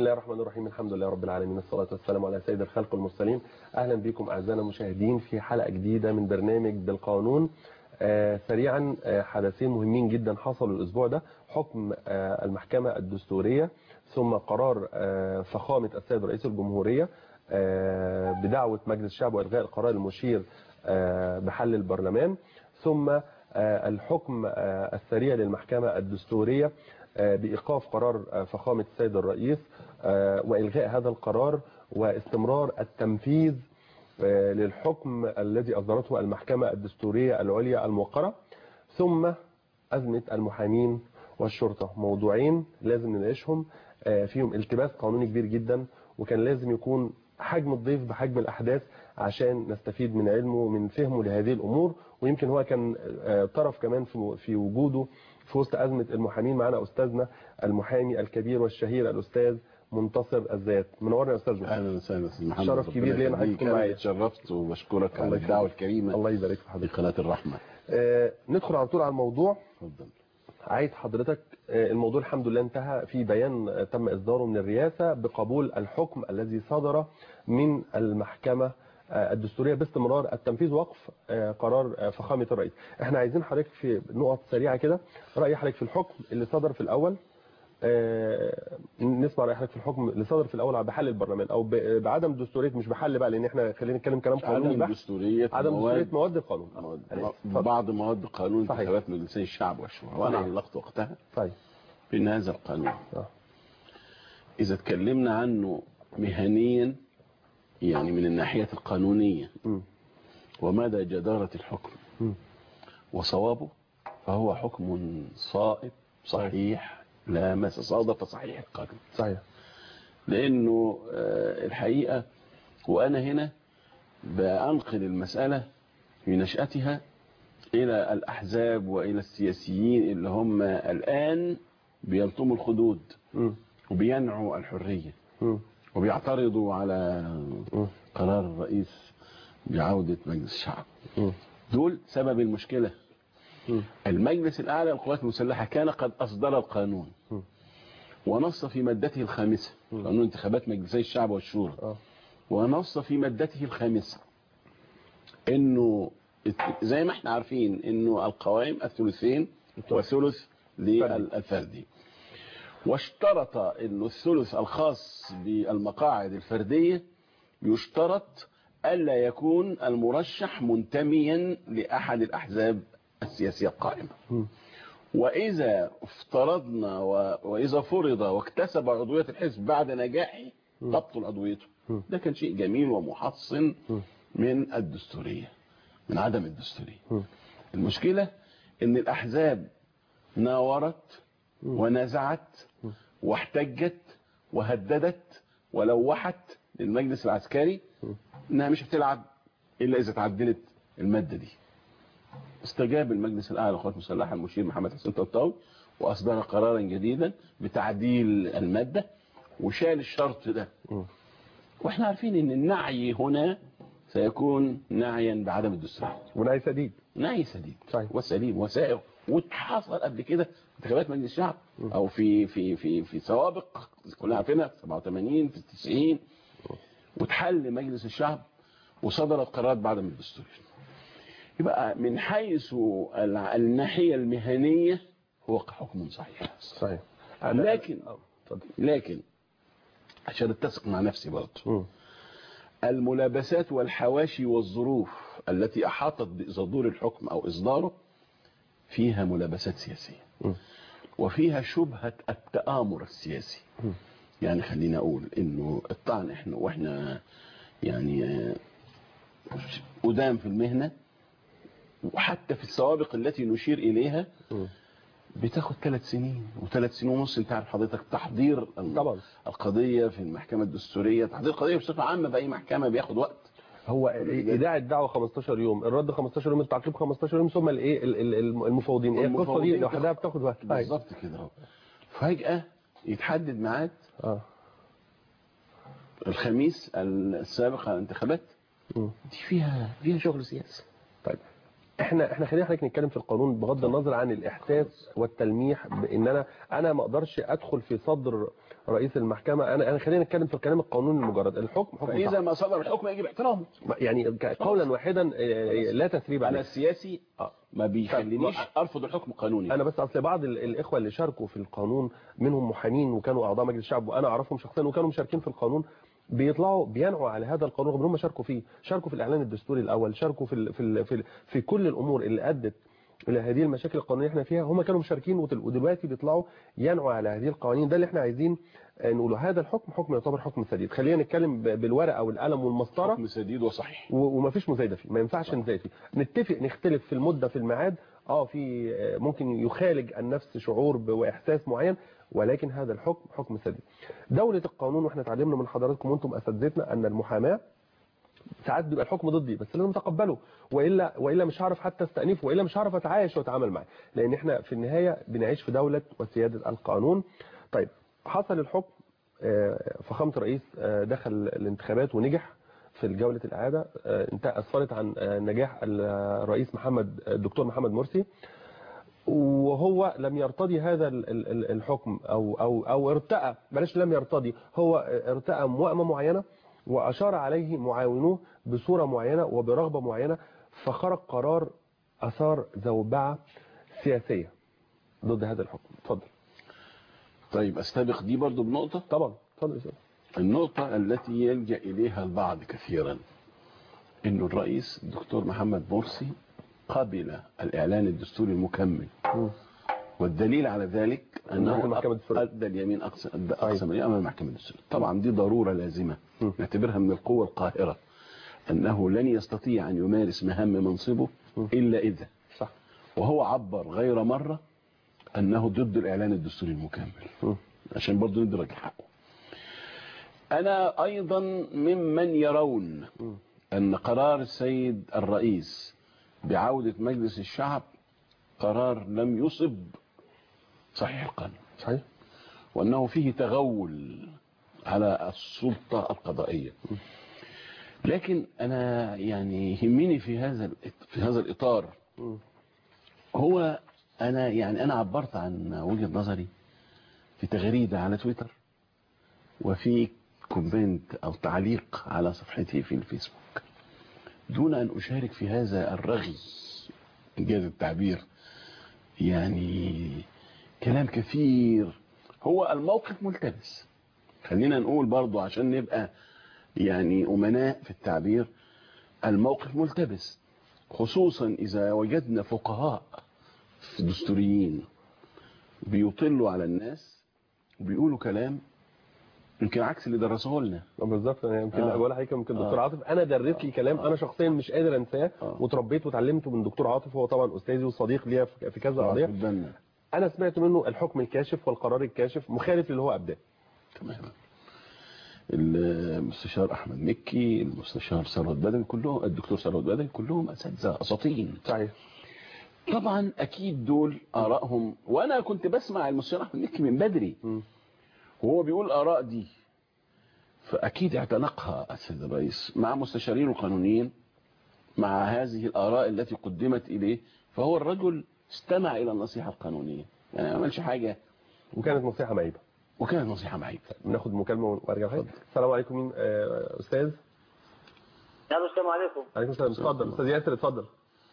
الله الرحمن الرحيم الحمد لله رب العالمين الصلاة والسلام على سيد الخلق المرسلين أهلا بكم أعزائنا المشاهدين في حلقة جديدة من برنامج بالقانون آه سريعا آه حدثين مهمين جدا حصلوا الأسبوع ده حكم آه المحكمة الدستورية ثم قرار آه فخامة السيد رئيس الجمهورية آه بدعوة مجلس الشعب وإلغاء القرار المشير آه بحل البرلمان ثم آه الحكم آه السريع للمحكمة الدستورية بإيقاف قرار فخامة السيد الرئيس وإلغاء هذا القرار واستمرار التنفيذ للحكم الذي أصدرته المحكمة الدستورية العليا الموقرة ثم أزمة المحامين والشرطة موضوعين لازم نناقشهم فيهم التباس قانوني كبير جدا وكان لازم يكون حجم الضيف بحجم الأحداث عشان نستفيد من علمه ومن فهمه لهذه الأمور ويمكن هو كان طرف كمان في وجوده في وسط أزمة المحامين معنا أستاذنا المحامي الكبير والشهير الأستاذ منتصر الذات منورنا يا أستاذ أهلا وسهلا أستاذ محمد شرف كبير لينا حضرتك تكون معايا اتشرفت وبشكرك على الدعوة الكريمة الله يبارك في في حضرتك قناة الرحمة آه ندخل على طول على الموضوع اتفضل عايز حضرتك آه الموضوع الحمد لله انتهى في بيان آه تم إصداره من الرئاسة بقبول الحكم الذي صدر من المحكمة الدستورية باستمرار التنفيذ وقف قرار فخامة الرئيس احنا عايزين حضرتك في نقط سريعة كده رأي حضرتك في الحكم اللي صدر في الأول نسمع رأي حضرتك في الحكم اللي صدر في الأول بحل البرلمان أو بعدم دستورية مش بحل بقى لأن احنا خلينا نتكلم كلام قانوني عدم بحت دستورية عدم دستورية مواد مواد القانون مواد- بعض مواد قانون صحيح. انتخابات مجلسي الشعب والشورى وأنا صحيح. علقت وقتها طيب بأن هذا القانون آه. إذا اتكلمنا عنه مهنيا يعني من الناحية القانونية مم. ومدى جدارة الحكم مم. وصوابه فهو حكم صائب صحيح لامس صادف صحيح القانون صحيح لأنه آه، الحقيقة وأنا هنا بأنقل المسألة في نشأتها إلى الأحزاب وإلى السياسيين اللي هم الآن بيلطموا الخدود مم. وبينعوا الحرية مم. وبيعترضوا على مم. قرار الرئيس بعودة مجلس الشعب مم. دول سبب المشكلة مم. المجلس الأعلى للقوات المسلحة كان قد أصدر القانون مم. ونص في مادته الخامسة قانون انتخابات مجلسي الشعب والشورى آه. ونص في مادته الخامسة انه زي ما احنا عارفين انه القوائم الثلثين وثلث للفردي واشترط انه الثلث الخاص بالمقاعد الفردية يشترط الا يكون المرشح منتميا لاحد الاحزاب السياسية القائمة مم. وإذا افترضنا و... وإذا فرض واكتسب عضوية الحزب بعد نجاحه تبطل عضويته ده كان شيء جميل ومحصن من الدستورية من عدم الدستورية المشكلة ان الأحزاب ناورت ونزعت واحتجت وهددت ولوحت للمجلس العسكري انها مش هتلعب الا اذا تعدلت المادة دي استجاب المجلس الاعلى للقوات المسلحه المشير محمد حسين طنطاوي واصدر قرارا جديدا بتعديل الماده وشال الشرط ده واحنا عارفين ان النعي هنا سيكون نعيا بعدم الدستوريه ونعي سديد نعي سديد صحيح. وسليم وسائغ واتحصل قبل كده انتخابات مجلس الشعب او في في في في سوابق كلنا عارفينها في 87 في 90 واتحل مجلس الشعب وصدرت قرارات بعدم الدستوريه يبقى من حيث الع- الناحية المهنية هو حكم صحيح صحيح لكن آه، اتفضل لكن عشان اتسق مع نفسي برضه مم. الملابسات والحواشي والظروف التي أحاطت بصدور الحكم أو إصداره فيها ملابسات سياسية مم. وفيها شبهة التآمر السياسي مم. يعني خلينا أقول إنه الطعن إحنا وإحنا يعني آه، قدام في المهنة وحتى في السوابق التي نشير إليها مم. بتاخد ثلاث سنين وثلاث سنين ونص انت عارف حضرتك تحضير ال- طبعا. القضية في المحكمة الدستورية تحضير القضية بصفة عامة بأي محكمة بياخد وقت هو ايداع الدعوه 15 يوم الرد 15 يوم التعقيب 15 يوم ثم الايه ال- ال- الم- المفوضين ايه القصه دي والمفوضين لوحدها بتاخد وقت أيوة. بالظبط كده اهو فجأة يتحدد ميعاد اه الخميس السابق على الانتخابات مم. دي فيها فيها شغل سياسي طيب احنا احنا خلينا حضرتك نتكلم في القانون بغض النظر عن الاحساس والتلميح بان انا انا ما اقدرش ادخل في صدر رئيس المحكمه انا انا خلينا نتكلم في الكلام القانوني المجرد الحكم حكم فاذا صح. ما صدر الحكم يجب احترامه يعني ك- قولا واحدا آه، لا تثريب انا عليه السياسي آه. ما بيخلينيش طب- ارفض الحكم القانوني انا بس اصل بعض ال- الاخوه اللي شاركوا في القانون منهم محامين وكانوا اعضاء مجلس الشعب وانا اعرفهم شخصيا وكانوا مشاركين في القانون بيطلعوا بينعوا على هذا القانون رغم ان هم شاركوا فيه شاركوا في الاعلان الدستوري الاول شاركوا في ال في ال في, ال في كل الامور اللي ادت الى هذه المشاكل القانونيه اللي احنا فيها هم كانوا مشاركين وتل- ودلوقتي بيطلعوا ينعوا على هذه القوانين ده اللي احنا عايزين آه، نقوله هذا الحكم حكم يعتبر حكم سديد خلينا نتكلم ب- بالورقه والقلم والمسطره حكم سديد وصحيح و- ومفيش مزايده فيه ما ينفعش نزايد فيه نتفق نختلف في المده في الميعاد اه في آه، ممكن يخالج النفس شعور ب- واحساس معين ولكن هذا الحكم حكم سديد دوله القانون واحنا اتعلمنا من حضراتكم وانتم اساتذتنا ان المحاماه ساعات بيبقى الحكم ضدي بس لازم اتقبله والا والا مش هعرف حتى استأنفه والا مش هعرف اتعايش واتعامل معاه لان احنا في النهايه بنعيش في دوله وسياده القانون طيب حصل الحكم آه، فخامه الرئيس آه، دخل الانتخابات ونجح في جوله الاعاده آه، انت اسفرت عن آه، نجاح الرئيس محمد الدكتور محمد مرسي وهو لم يرتضي هذا ال- ال- ال- الحكم او او او ارتأى بلاش لم يرتضي هو ارتأى موائمه معينه واشار عليه معاونوه بصوره معينه وبرغبه معينه فخرج قرار اثار زوبعه سياسيه ضد هذا الحكم اتفضل طيب استبق دي برضو بنقطة طبعا اتفضل يا أستاذ. النقطة التي يلجأ إليها البعض كثيرا إنه الرئيس الدكتور محمد مرسي قبل الإعلان الدستوري المكمل مم. والدليل على ذلك راح أنه المحكمة الدستورية. أدى اليمين أقصى أدى صحيح. أقصى اليمين أمام المحكمة الدستورية طبعا دي ضرورة لازمة م. نعتبرها من القوة القاهرة أنه لن يستطيع أن يمارس مهام منصبه م. إلا إذا صح وهو عبر غير مرة أنه ضد الإعلان الدستوري المكمل مم. عشان برضه ندرك حقه أنا أيضا ممن يرون مم. أن قرار السيد الرئيس بعودة مجلس الشعب قرار لم يصب صحيح القانون صحيح وأنه فيه تغول على السلطة القضائية لكن أنا يعني يهمني في هذا في هذا الإطار مم. هو أنا يعني أنا عبرت عن وجهة نظري في تغريدة على تويتر وفي كومنت أو تعليق على صفحتي في الفيسبوك دون أن أشارك في هذا الرغي إنجاز التعبير يعني كلام كثير هو الموقف ملتبس خلينا نقول برضو عشان نبقى يعني أمناء في التعبير الموقف ملتبس خصوصا إذا وجدنا فقهاء دستوريين بيطلوا على الناس وبيقولوا كلام يمكن عكس اللي درسوه لنا آه، بالظبط انا يمكن آه. اقول لحضرتك يمكن دكتور آه. عاطف انا درس لي كلام انا شخصيا مش قادر انساه آه. وتربيت وتعلمته من دكتور عاطف هو طبعا استاذي وصديق ليا في في كذا قضيه قدامنا انا سمعت منه الحكم الكاشف والقرار الكاشف مخالف للي هو ابداه تماما المستشار احمد مكي المستشار ثروت بدوي كلهم الدكتور ثروت بدوي كلهم اساتذه اساطين صحيح طبعا اكيد دول ارائهم وانا كنت بسمع المستشار احمد مكي من بدري مم. وهو بيقول اراء دي فاكيد اعتنقها السيد الرئيس مع مستشارين القانونيين مع هذه الاراء التي قدمت اليه فهو الرجل استمع الى النصيحه القانونيه يعني ما عملش حاجه وكانت نصيحه معيبه وكانت نصيحه معيبه ناخد مكالمه وارجع لحضرتك السلام عليكم مين آه، استاذ الو السلام عليكم عليكم السلام اتفضل استاذ ياسر اتفضل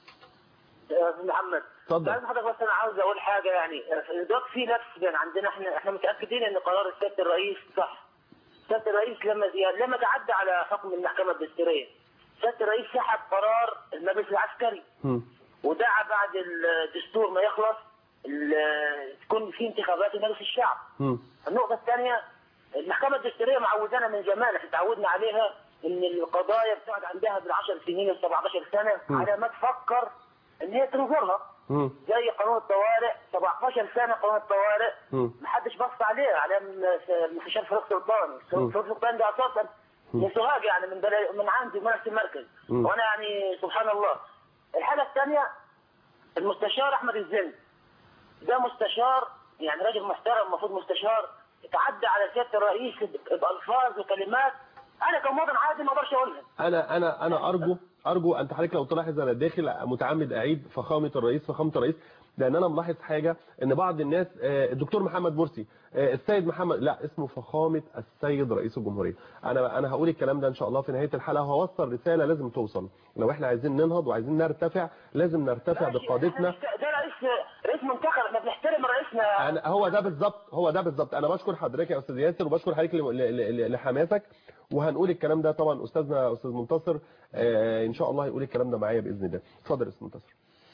يا استاذ محمد اتفضل. عايز حضرتك بس انا عاوز اقول حاجه يعني دلوقتي في نفس بين عندنا احنا احنا متاكدين ان قرار سياده الرئيس صح سياده الرئيس لما يعني لما تعدى على حكم المحكمه الدستوريه سياده الرئيس سحب قرار المجلس العسكري مم. ودعا بعد الدستور ما يخلص ال- تكون في انتخابات لمجلس الشعب مم. النقطة الثانية المحكمة الدستورية معودانا من زمان احنا تعودنا عليها ان القضايا بتقعد عندها بالعشر سنين وال 17 سنة على ما تفكر ان هي تنظرها مم. زي قانون الطوارئ 17 سنة قانون الطوارئ مم. محدش بص عليه على المستشار فاروق سلطان مم. فاروق سلطان ده اساسا من سوهاج يعني من بلد من عندي من نفس المركز مم. وانا يعني سبحان الله الحاجة الثانية المستشار احمد الزند ده مستشار يعني راجل محترم المفروض مستشار تعدى على سياده الرئيس ب- بالفاظ وكلمات انا كمواطن عادي ما اقدرش اقولها انا انا انا ارجو ارجو ان تحرك لو تلاحظ انا داخل متعمد اعيد فخامه الرئيس فخامه الرئيس لان انا ملاحظ حاجه ان بعض الناس آه، الدكتور محمد مرسي آه، السيد محمد لا اسمه فخامه السيد رئيس الجمهوريه انا انا هقول الكلام ده ان شاء الله في نهايه الحلقه وهوصل رساله لازم توصل لو احنا عايزين ننهض وعايزين نرتفع لازم نرتفع بقادتنا ده رئيس رئيس منتخب احنا بنحترم رئيسنا أنا هو ده بالظبط هو ده بالظبط انا بشكر حضرتك يا استاذ ياسر وبشكر حضرتك ل- ل- ل- لحماسك وهنقول الكلام ده طبعا استاذنا استاذ منتصر آه، ان شاء الله هيقول الكلام ده معايا باذن الله اتفضل يا استاذ منتصر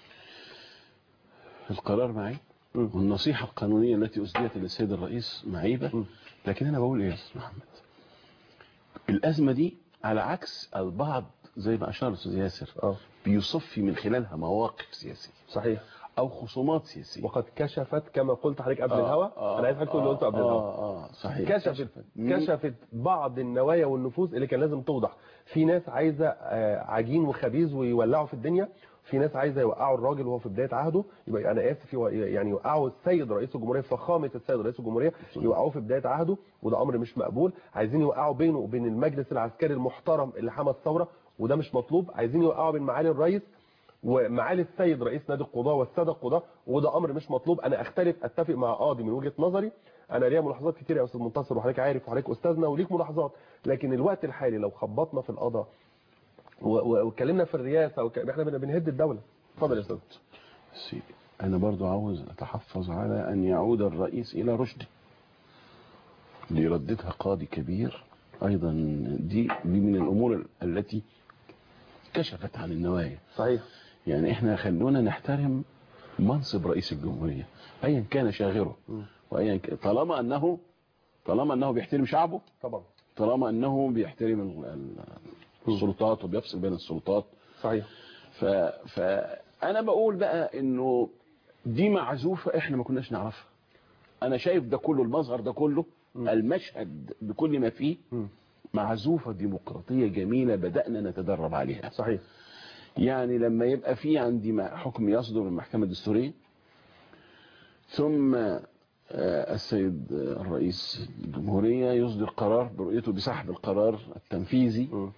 القرار معي مم. والنصيحة القانونية التي أسديت للسيد الرئيس معيبة مم. لكن أنا بقول إيه يا أستاذ محمد الأزمة دي على عكس البعض زي ما أشار الأستاذ ياسر اه بيصفي من خلالها مواقف سياسية صحيح أو خصومات سياسية وقد كشفت كما قلت حضرتك قبل آه، الهوا آه، انا عايز حضرتك تقول اللي قلته قبل آه، الهوا آه آه صحيح كشفت مم. كشفت بعض النوايا والنفوذ اللي كان لازم توضح في ناس عايزه آه، عجين وخبيز ويولعوا في الدنيا في ناس عايزه يوقعوا الراجل وهو في بدايه عهده يبقى انا اسف يو- يعني يوقعوا السيد رئيس الجمهوريه فخامه السيد رئيس الجمهوريه يوقعوه في بدايه عهده وده امر مش مقبول عايزين يوقعوا بينه وبين المجلس العسكري المحترم اللي حمى الثوره وده مش مطلوب عايزين يوقعوا بين معالي الرئيس ومعالي السيد رئيس نادي القضاة والسادة القضاة وده امر مش مطلوب انا اختلف اتفق مع قاضي من وجهة نظري انا ليا ملاحظات كتير يا استاذ منتصر وحضرتك عارف وحضرتك استاذنا وليك ملاحظات لكن الوقت الحالي لو خبطنا في القضاء و- و- واتكلمنا في الرئاسه وك... احنا بن- بنهد الدوله اتفضل يا استاذ سيدي أنا برضو عاوز أتحفظ على أن يعود الرئيس إلى رشده ليرددها قاضي كبير أيضا دي, دي من الأمور التي كشفت عن النوايا صحيح يعني إحنا خلونا نحترم منصب رئيس الجمهورية أيا كان شاغره وأيا كان طالما أنه طالما أنه بيحترم شعبه طبعا طالما أنه بيحترم ال- ال- السلطات وبيفصل بين السلطات صحيح ف... فانا بقول بقى انه دي معزوفه احنا ما كناش نعرفها انا شايف ده كله المظهر ده كله المشهد بكل ما فيه مم. معزوفه ديمقراطيه جميله بدانا نتدرب عليها صحيح يعني لما يبقى في عندي ما- حكم يصدر من المحكمه الدستوريه ثم آه، السيد آه، الرئيس الجمهوريه يصدر قرار برؤيته بسحب القرار التنفيذي مم.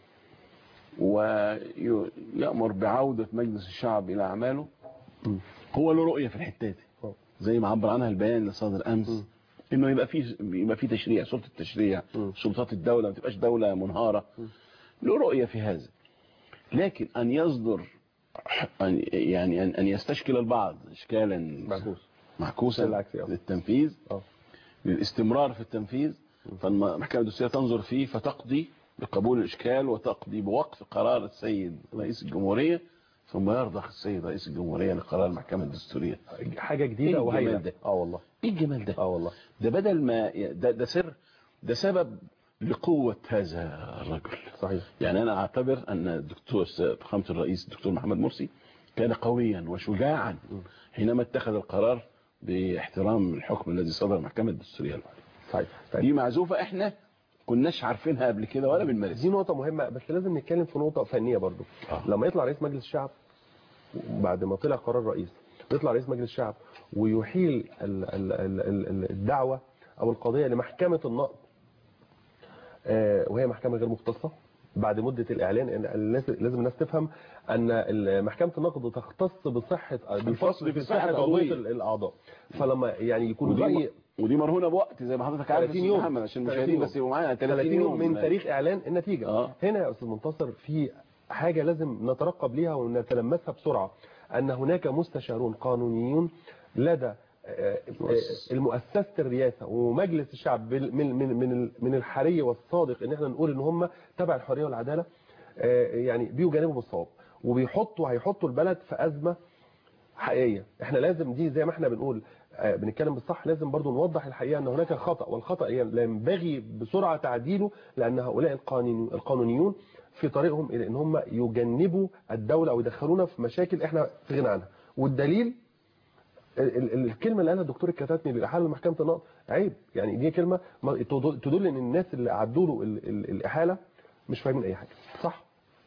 ويأمر بعودة مجلس الشعب إلى أعماله مم. هو له رؤية في الحتة دي أه. زي ما عبر عنها البيان اللي صدر أمس مم. إنه يبقى في يبقى في تشريع سلطة التشريع مم. سلطات الدولة ما تبقاش دولة منهارة له رؤية في هذا لكن أن يصدر أن يعني أن أن يستشكل البعض إشكالا معكوس معكوسا بالعكس، أه. للتنفيذ اه للاستمرار في التنفيذ فالمحكمة الدستورية تنظر فيه فتقضي بقبول الإشكال وتقضي بوقف قرار السيد رئيس الجمهورية ثم يرضخ السيد رئيس الجمهورية لقرار المحكمة الدستورية حاجه إيه جديده الجمال وهايله ده؟ اه والله إيه الجمال ده؟ اه والله ده بدل ما ده, ده سر ده سبب لقوة هذا الرجل صحيح يعني أنا أعتبر أن الدكتور فخامة الرئيس الدكتور محمد مرسي كان قويا وشجاعا حينما اتخذ القرار باحترام الحكم الذي صدر المحكمة الدستورية صحيح طيب. دي معزوفة احنا كناش عارفينها قبل كده ولا بنمارسها دي نقطة مهمة بس لازم نتكلم في نقطة فنية برضو آه. لما يطلع رئيس مجلس الشعب بعد ما طلع قرار رئيس يطلع رئيس مجلس الشعب ويحيل ال- ال- ال- ال- ال- الدعوة أو القضية لمحكمة النقض آه، وهي محكمة غير مختصة بعد مدة الإعلان إن الناس لازم الناس تفهم أن ال- محكمة النقض تختص بصحة بالفصل في صحة عضوية ال- الأعضاء فلما يعني يكون ودي, رأي ودي مرهونة بوقت زي ما حضرتك عارف 30 يا يوم. أستاذ محمد عشان 30 المشاهدين يوم. بس يبقوا معانا 30 يوم من من تاريخ اعلان النتيجه آه. هنا يا استاذ منتصر في حاجه لازم نترقب ليها ونتلمسها بسرعه ان هناك مستشارون قانونيون لدى آه، مؤسس. آه، المؤسسه الرئاسه ومجلس الشعب بال- من من من من الحري والصادق ان احنا نقول ان هم تبع الحريه والعداله آه، يعني بيجانبوا الصواب وبيحطوا هيحطوا البلد في ازمه حقيقيه احنا لازم دي زي ما احنا بنقول آه، بنتكلم بالصح لازم برضو نوضح الحقيقه ان هناك خطا والخطا لا ينبغي بسرعه تعديله لان هؤلاء القانون- القانونيون في طريقهم الى ان هم يجنبوا الدوله او يدخلونا في مشاكل احنا في غنى عنها والدليل ال- ال- الكلمه اللي قالها الدكتور الكتاتني بالاحاله لمحكمه النقض عيب يعني دي كلمه ما- تدل تدل ان الناس اللي اعدوا له ال- ال- الاحاله مش فاهمين اي حاجه صح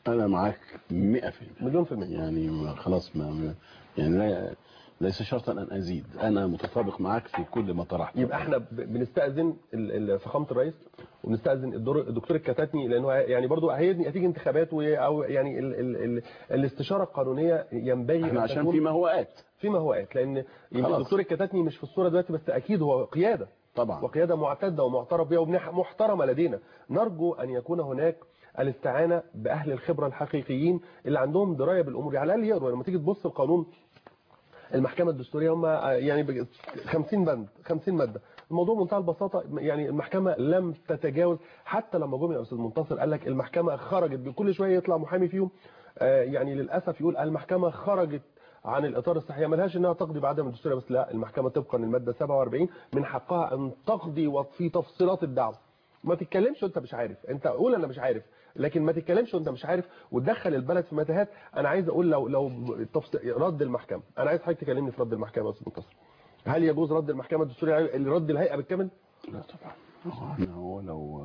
انا معاك 100% مليون في المية يعني ما- خلاص ما ما- يعني لا ليس شرطا ان ازيد انا متطابق معاك في كل ما طرحت يبقى احنا ب- بنستأذن ال- ال- فخامة الرئيس وبنستأذن الدور- الدكتور الكتاتني لانه يعني برضو هي- هتيجي انتخابات و- او يعني ال ال ال الاستشارة القانونية ينبغي احنا أن عشان تكون في مهوات فيما هو آت لان يمكن خلاص. الدكتور الكتاتني مش في الصورة دلوقتي بس اكيد هو قيادة طبعا وقيادة معتدة ومعترف بها ومحترمة لدينا نرجو أن يكون هناك الاستعانة بأهل الخبرة الحقيقيين اللي عندهم دراية بالأمور على الأقل يقروا لما تيجي تبص القانون المحكمة الدستورية هم يعني بج- 50 بند 50 مادة الموضوع بمنتهى البساطة يعني المحكمة لم تتجاوز حتى لما جم يا أستاذ منتصر قال لك المحكمة خرجت بكل شوية يطلع محامي فيهم آه، يعني للأسف يقول المحكمة خرجت عن الإطار الصحيح ملهاش إنها تقضي بعدم الدستورية بس لا المحكمة طبقا للمادة 47 من حقها أن تقضي في تفصيلات الدعوة ما تتكلمش وانت مش عارف انت قول انا مش عارف لكن ما تتكلمش وانت مش عارف وتدخل البلد في متاهات انا عايز اقول لو لو تفص- رد المحكمه انا عايز حضرتك تكلمني في رد المحكمه يا استاذ منتصر هل يجوز رد المحكمه الدستوريه اللي رد الهيئه بالكامل لا طبعا هو احنا هو لو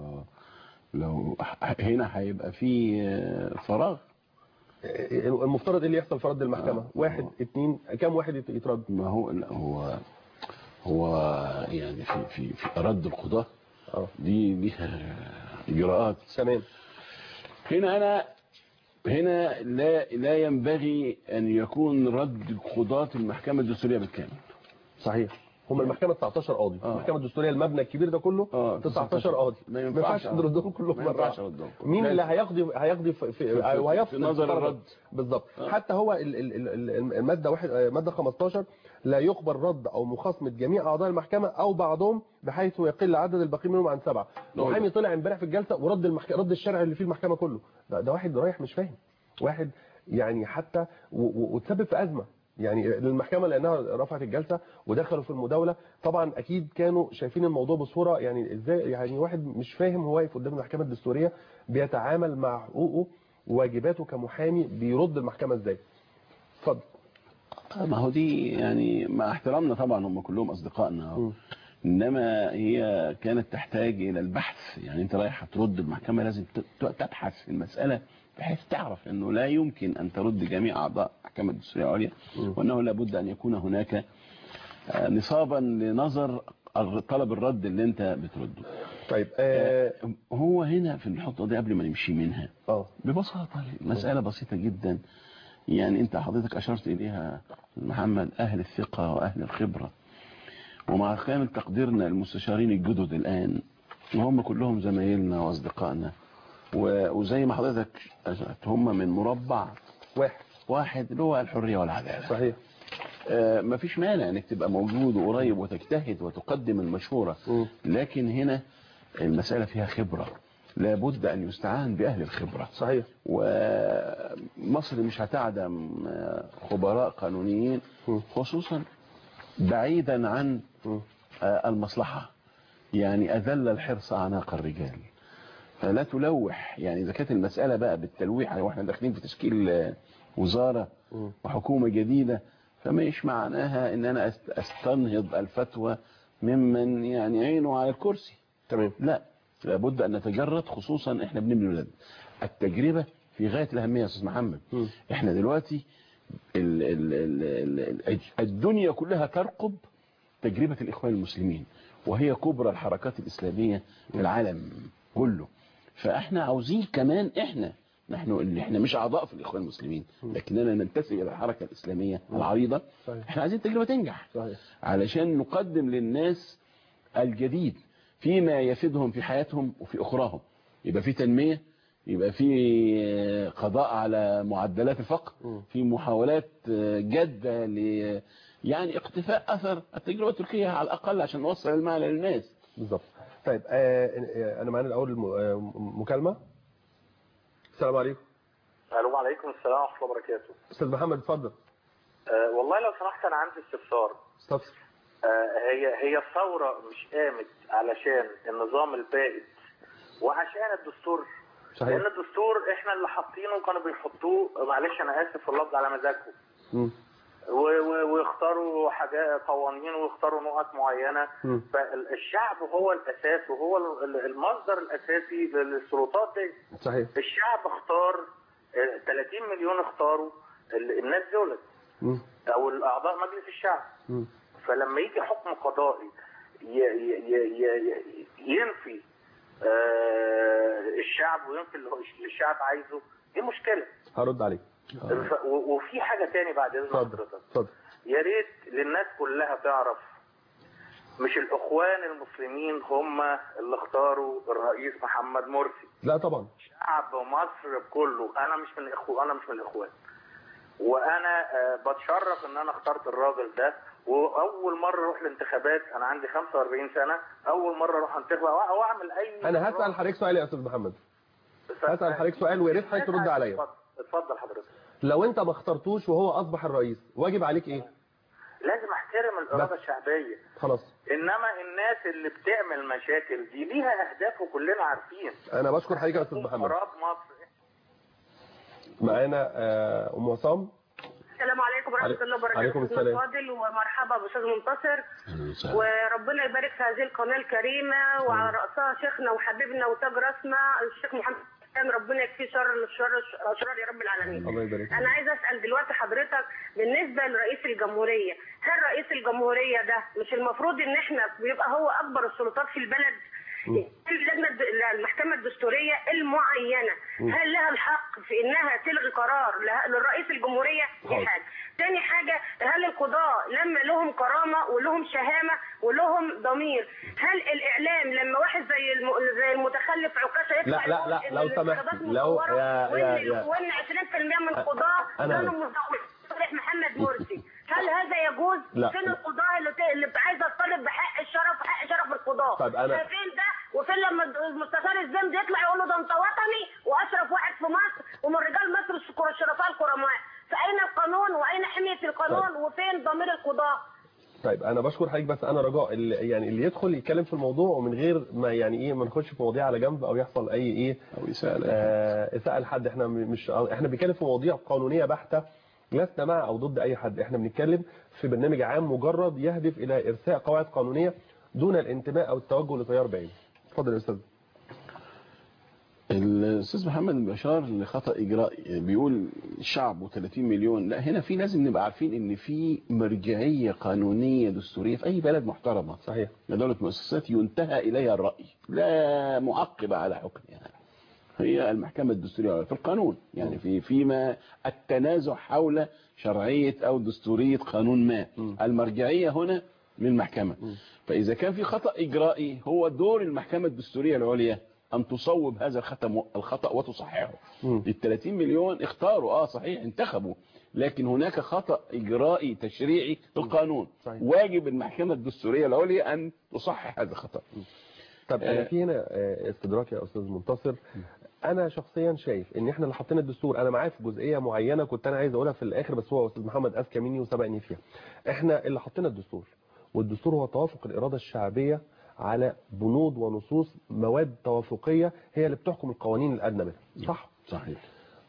لو هنا هيبقى في فراغ المفترض ايه اللي يحصل في رد المحكمه آه. واحد اتنين كام واحد يت- يترد ما هو لا هو هو يعني في في في رد القضاة اه دي ليها اجراءات تمام هنا انا هنا لا لا ينبغي ان يكون رد قضاة المحكمة الدستورية بالكامل صحيح هم المحكمه 19 قاضي آه. المحكمه الدستوريه المبنى الكبير ده كله آه، 19 قاضي ما ما ينفعش ينفعش نردهم كلهم ما مره ينفعش واحدة. أردهم. مين لازم. اللي هيقضي هيقضي في, في, في- وهيفصل في نظر القرار ده؟ الرد. بالظبط آه. حتى هو ال- ال- ال- ال- الماده واحد آه، ماده 15 لا يقبل رد او مخاصمه جميع اعضاء المحكمه او بعضهم بحيث يقل عدد الباقي منهم عن سبعه نعم. محامي طلع امبارح في الجلسه ورد المحكمه رد الشرع اللي فيه المحكمه كله ده, ده واحد رايح مش فاهم واحد يعني حتى و- و- وتسبب في ازمه يعني المحكمه لانها رفعت الجلسه ودخلوا في المداوله طبعا اكيد كانوا شايفين الموضوع بصوره يعني ازاي يعني واحد مش فاهم هو واقف قدام المحكمه الدستوريه بيتعامل مع حقوقه وواجباته كمحامي بيرد المحكمه ازاي اتفضل ما هو دي يعني مع احترامنا طبعا هم كلهم اصدقائنا م. انما هي كانت تحتاج الى البحث يعني انت رايح هترد المحكمه لازم ت- تبحث في المساله بحيث تعرف انه لا يمكن ان ترد جميع اعضاء المحكمه الدستوريه العليا م. وانه لابد ان يكون هناك آه، نصابا لنظر طلب الرد اللي انت بترده طيب اه, آه، هو هنا في النقطه دي قبل ما نمشي منها آه. ببساطة مسألة بسيطة جدا يعني انت حضرتك اشرت اليها محمد اهل الثقة واهل الخبرة ومع كامل تقديرنا المستشارين الجدد الان وهم كلهم زمايلنا واصدقائنا و- وزي ما حضرتك أشرت هم من مربع واحد واحد اللي هو الحرية والعدالة صحيح آه، مفيش مانع انك تبقى موجود وقريب وتجتهد وتقدم المشورة م. لكن هنا المسألة فيها خبرة لابد ان يستعان باهل الخبرة صحيح ومصر مش هتعدم خبراء قانونيين م. خصوصا بعيدا عن م. المصلحة يعني أذل الحرص أعناق الرجال فلا تلوح يعني إذا كانت المسألة بقى بالتلويح واحنا داخلين في تشكيل وزارة م. وحكومة جديدة فمش معناها ان انا أست- استنهض الفتوى ممن يعني عينه على الكرسي تمام لا لابد ان نتجرد خصوصا احنا بنبني بلد التجربه في غايه الاهميه يا استاذ محمد م. احنا دلوقتي ال ال ال ال الدنيا كلها ترقب تجربه الاخوان المسلمين وهي كبرى الحركات الاسلاميه في العالم كله فاحنا عاوزين كمان احنا نحن اللي احنا مش اعضاء في الاخوان المسلمين لكننا ننتسب الى الحركه الاسلاميه العريضه صحيح. احنا عايزين التجربه تنجح صحيح علشان نقدم للناس الجديد فيما يفيدهم في حياتهم وفي أخراهم يبقى في تنمية يبقى في قضاء على معدلات الفقر م. في محاولات جادة ل يعني اقتفاء أثر التجربة التركية على الأقل عشان نوصل المعنى للناس بالظبط طيب آه آه، انا معانا الاول الم- آه، مكالمه السلام عليكم الو وعليكم السلام ورحمه الله وبركاته استاذ محمد اتفضل أه والله لو سمحت انا عندي استفسار استفسر أه هي هي الثوره مش قامت علشان النظام البائد وعشان الدستور صحيح لان الدستور احنا اللي حاطينه كانوا بيحطوه معلش انا اسف في اللفظ على مزاجهم مم. و- و- ويختاروا حاجات قوانين ويختاروا نقط معينه مم. فالشعب هو الاساس وهو ال- المصدر الاساسي للسلطات دي صحيح الشعب اختار آه، 30 مليون اختاروا ال- الناس دولت مم. او الاعضاء مجلس الشعب مم. فلما يجي حكم قضائي ي- ي- ي- ي- ينفي آه، الشعب وينفي اللي هو- اللي الشعب عايزه دي مشكله هرد عليك ف- و- وفي حاجه تاني بعد اذن اتفضل حضرتك اتفضل يا ريت للناس كلها تعرف مش الاخوان المسلمين هم اللي اختاروا الرئيس محمد مرسي لا طبعا شعب مصر كله انا مش من الاخوان انا مش من الاخوان وانا آه، بتشرف ان انا اخترت الراجل ده واول مره اروح الانتخابات انا عندي 45 سنه اول مره اروح انتخب او أو اعمل اي انا هسال حضرتك سؤال يا استاذ محمد هسال حضرتك سؤال ويا ريت حضرتك ترد عليا اتفضل- اتفضل حضرتك لو انت ما اخترتوش وهو اصبح الرئيس واجب عليك ايه لازم احترم الاراده بس. الشعبيه خلاص انما الناس اللي بتعمل مشاكل دي ليها اهداف وكلنا عارفين انا بشكر حضرتك يا استاذ محمد خراب مصر معانا آه، ام عصام السلام عليكم ورحمه عليكم- الله وبركاته عليكم أستاذ السلام. فاضل ومرحبا باستاذ منتصر أهلا وسهلا. وربنا يبارك في هذه القناه الكريمه وعلى راسها شيخنا وحبيبنا وتاج راسنا الشيخ محمد حسين ربنا يكفيه شر الشر الاشرار يا رب العالمين الله يبارك انا عايزه اسال دلوقتي حضرتك بالنسبه لرئيس الجمهوريه هل رئيس الجمهوريه ده مش المفروض ان احنا بيبقى هو اكبر السلطات في البلد اللجنه الد- المحكمه الدستوريه المعينه هل لها الحق في انها تلغي قرار له- للرئيس الجمهوريه حاضر. دي حاجه تاني حاجه هل القضاء لما لهم كرامه ولهم شهامه ولهم ضمير هل الاعلام لما واحد زي الم... زي المتخلف عكاشه يطلع لا، لا، يقول لا، إن لو الانتخابات سمحت، لو- مزورة يا- وإن يا- يا- وان 20% من القضاه أنا- كانوا مزورين صالح محمد مرسي هل هذا يجوز؟ لا. فين القضاه اللي, ت... اللي عايزه تطالب بحق الشرف وحق شرف القضاه؟ طيب أنا- فين ده؟ وفين لما المستشار الزند يطلع يقول له ده انت وطني واشرف واحد في مصر ومن رجال مصر الشكر- الشرفاء الكرماء فاين القانون واين حميه القانون وفين ضمير القضاه؟ طيب انا بشكر حضرتك بس انا رجاء اللي يعني اللي يدخل يتكلم في الموضوع ومن غير ما يعني ايه ما نخش في مواضيع على جنب او يحصل اي ايه أو يسأل أي آه اساءه لحد احنا م- مش احنا بنتكلم في مواضيع قانونيه بحته لسنا مع او ضد اي حد احنا بنتكلم في برنامج عام مجرد يهدف الى ارساء قواعد قانونيه دون الانتماء او التوجه لتيار بعيد اتفضل يا استاذ الاستاذ محمد بشار لخطا اجرائي بيقول شعب و30 مليون لا هنا في لازم نبقى عارفين ان في مرجعيه قانونيه دستوريه في اي بلد محترمه صحيح دوله مؤسسات ينتهى اليها الراي لا معقب على حكمها هي المحكمه الدستوريه في القانون يعني في فيما التنازع حول شرعيه او دستوريه قانون ما المرجعيه هنا للمحكمه فاذا كان في خطا اجرائي هو دور المحكمه الدستوريه العليا ان تصوب هذا الخطا الخطا وتصححه مم. ال 30 مليون اختاروا اه صحيح انتخبوا لكن هناك خطا اجرائي تشريعي في القانون صحيح. واجب المحكمه الدستوريه العليا ان تصحح هذا الخطا طب انا آه. في هنا آه، استدراك يا استاذ منتصر انا شخصيا شايف ان احنا اللي حطينا الدستور انا معايا في جزئيه معينه كنت انا عايز اقولها في الاخر بس هو استاذ محمد اذكى مني وسبقني فيها احنا اللي حطينا الدستور والدستور هو توافق الاراده الشعبيه على بنود ونصوص مواد توافقيه هي اللي بتحكم القوانين الادنى منها صح صحيح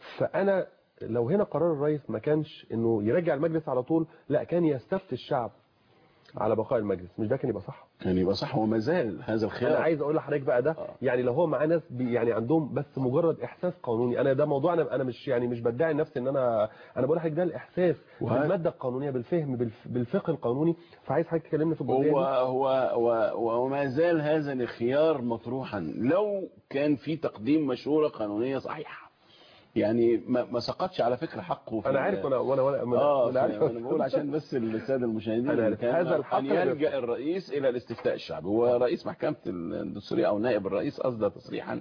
فانا لو هنا قرار الرئيس ما كانش انه يرجع المجلس على طول لا كان يستفتي الشعب على بقاء المجلس مش ده كان يبقى صح كان يبقى صح وما زال هذا انا الخيار عايز اقول لحضرتك بقى ده آه. يعني لو هو معاه ناس بي يعني عندهم بس مجرد احساس قانوني انا ده موضوع انا انا مش يعني مش بدعي نفسي ان انا انا بقول لحضرتك ده الاحساس وه- بالماده القانونيه بالفهم بالف- بالفقه القانوني فعايز حضرتك تكلمنا في الجزئيه هو دي هو هو وما زال هذا الخيار مطروحا لو كان في تقديم مشوره قانونيه صحيحه يعني ما, ما سقطش على فكره حقه في انا عارف وانا وانا وانا اه أنا عارف انا بقول عشان بس الساده المشاهدين أنا اللي عارف. كان هذا الحق أن لا يلجا يفتح. الرئيس الى الاستفتاء الشعبي هو رئيس محكمه الدستوريه او نائب الرئيس اصدر تصريحا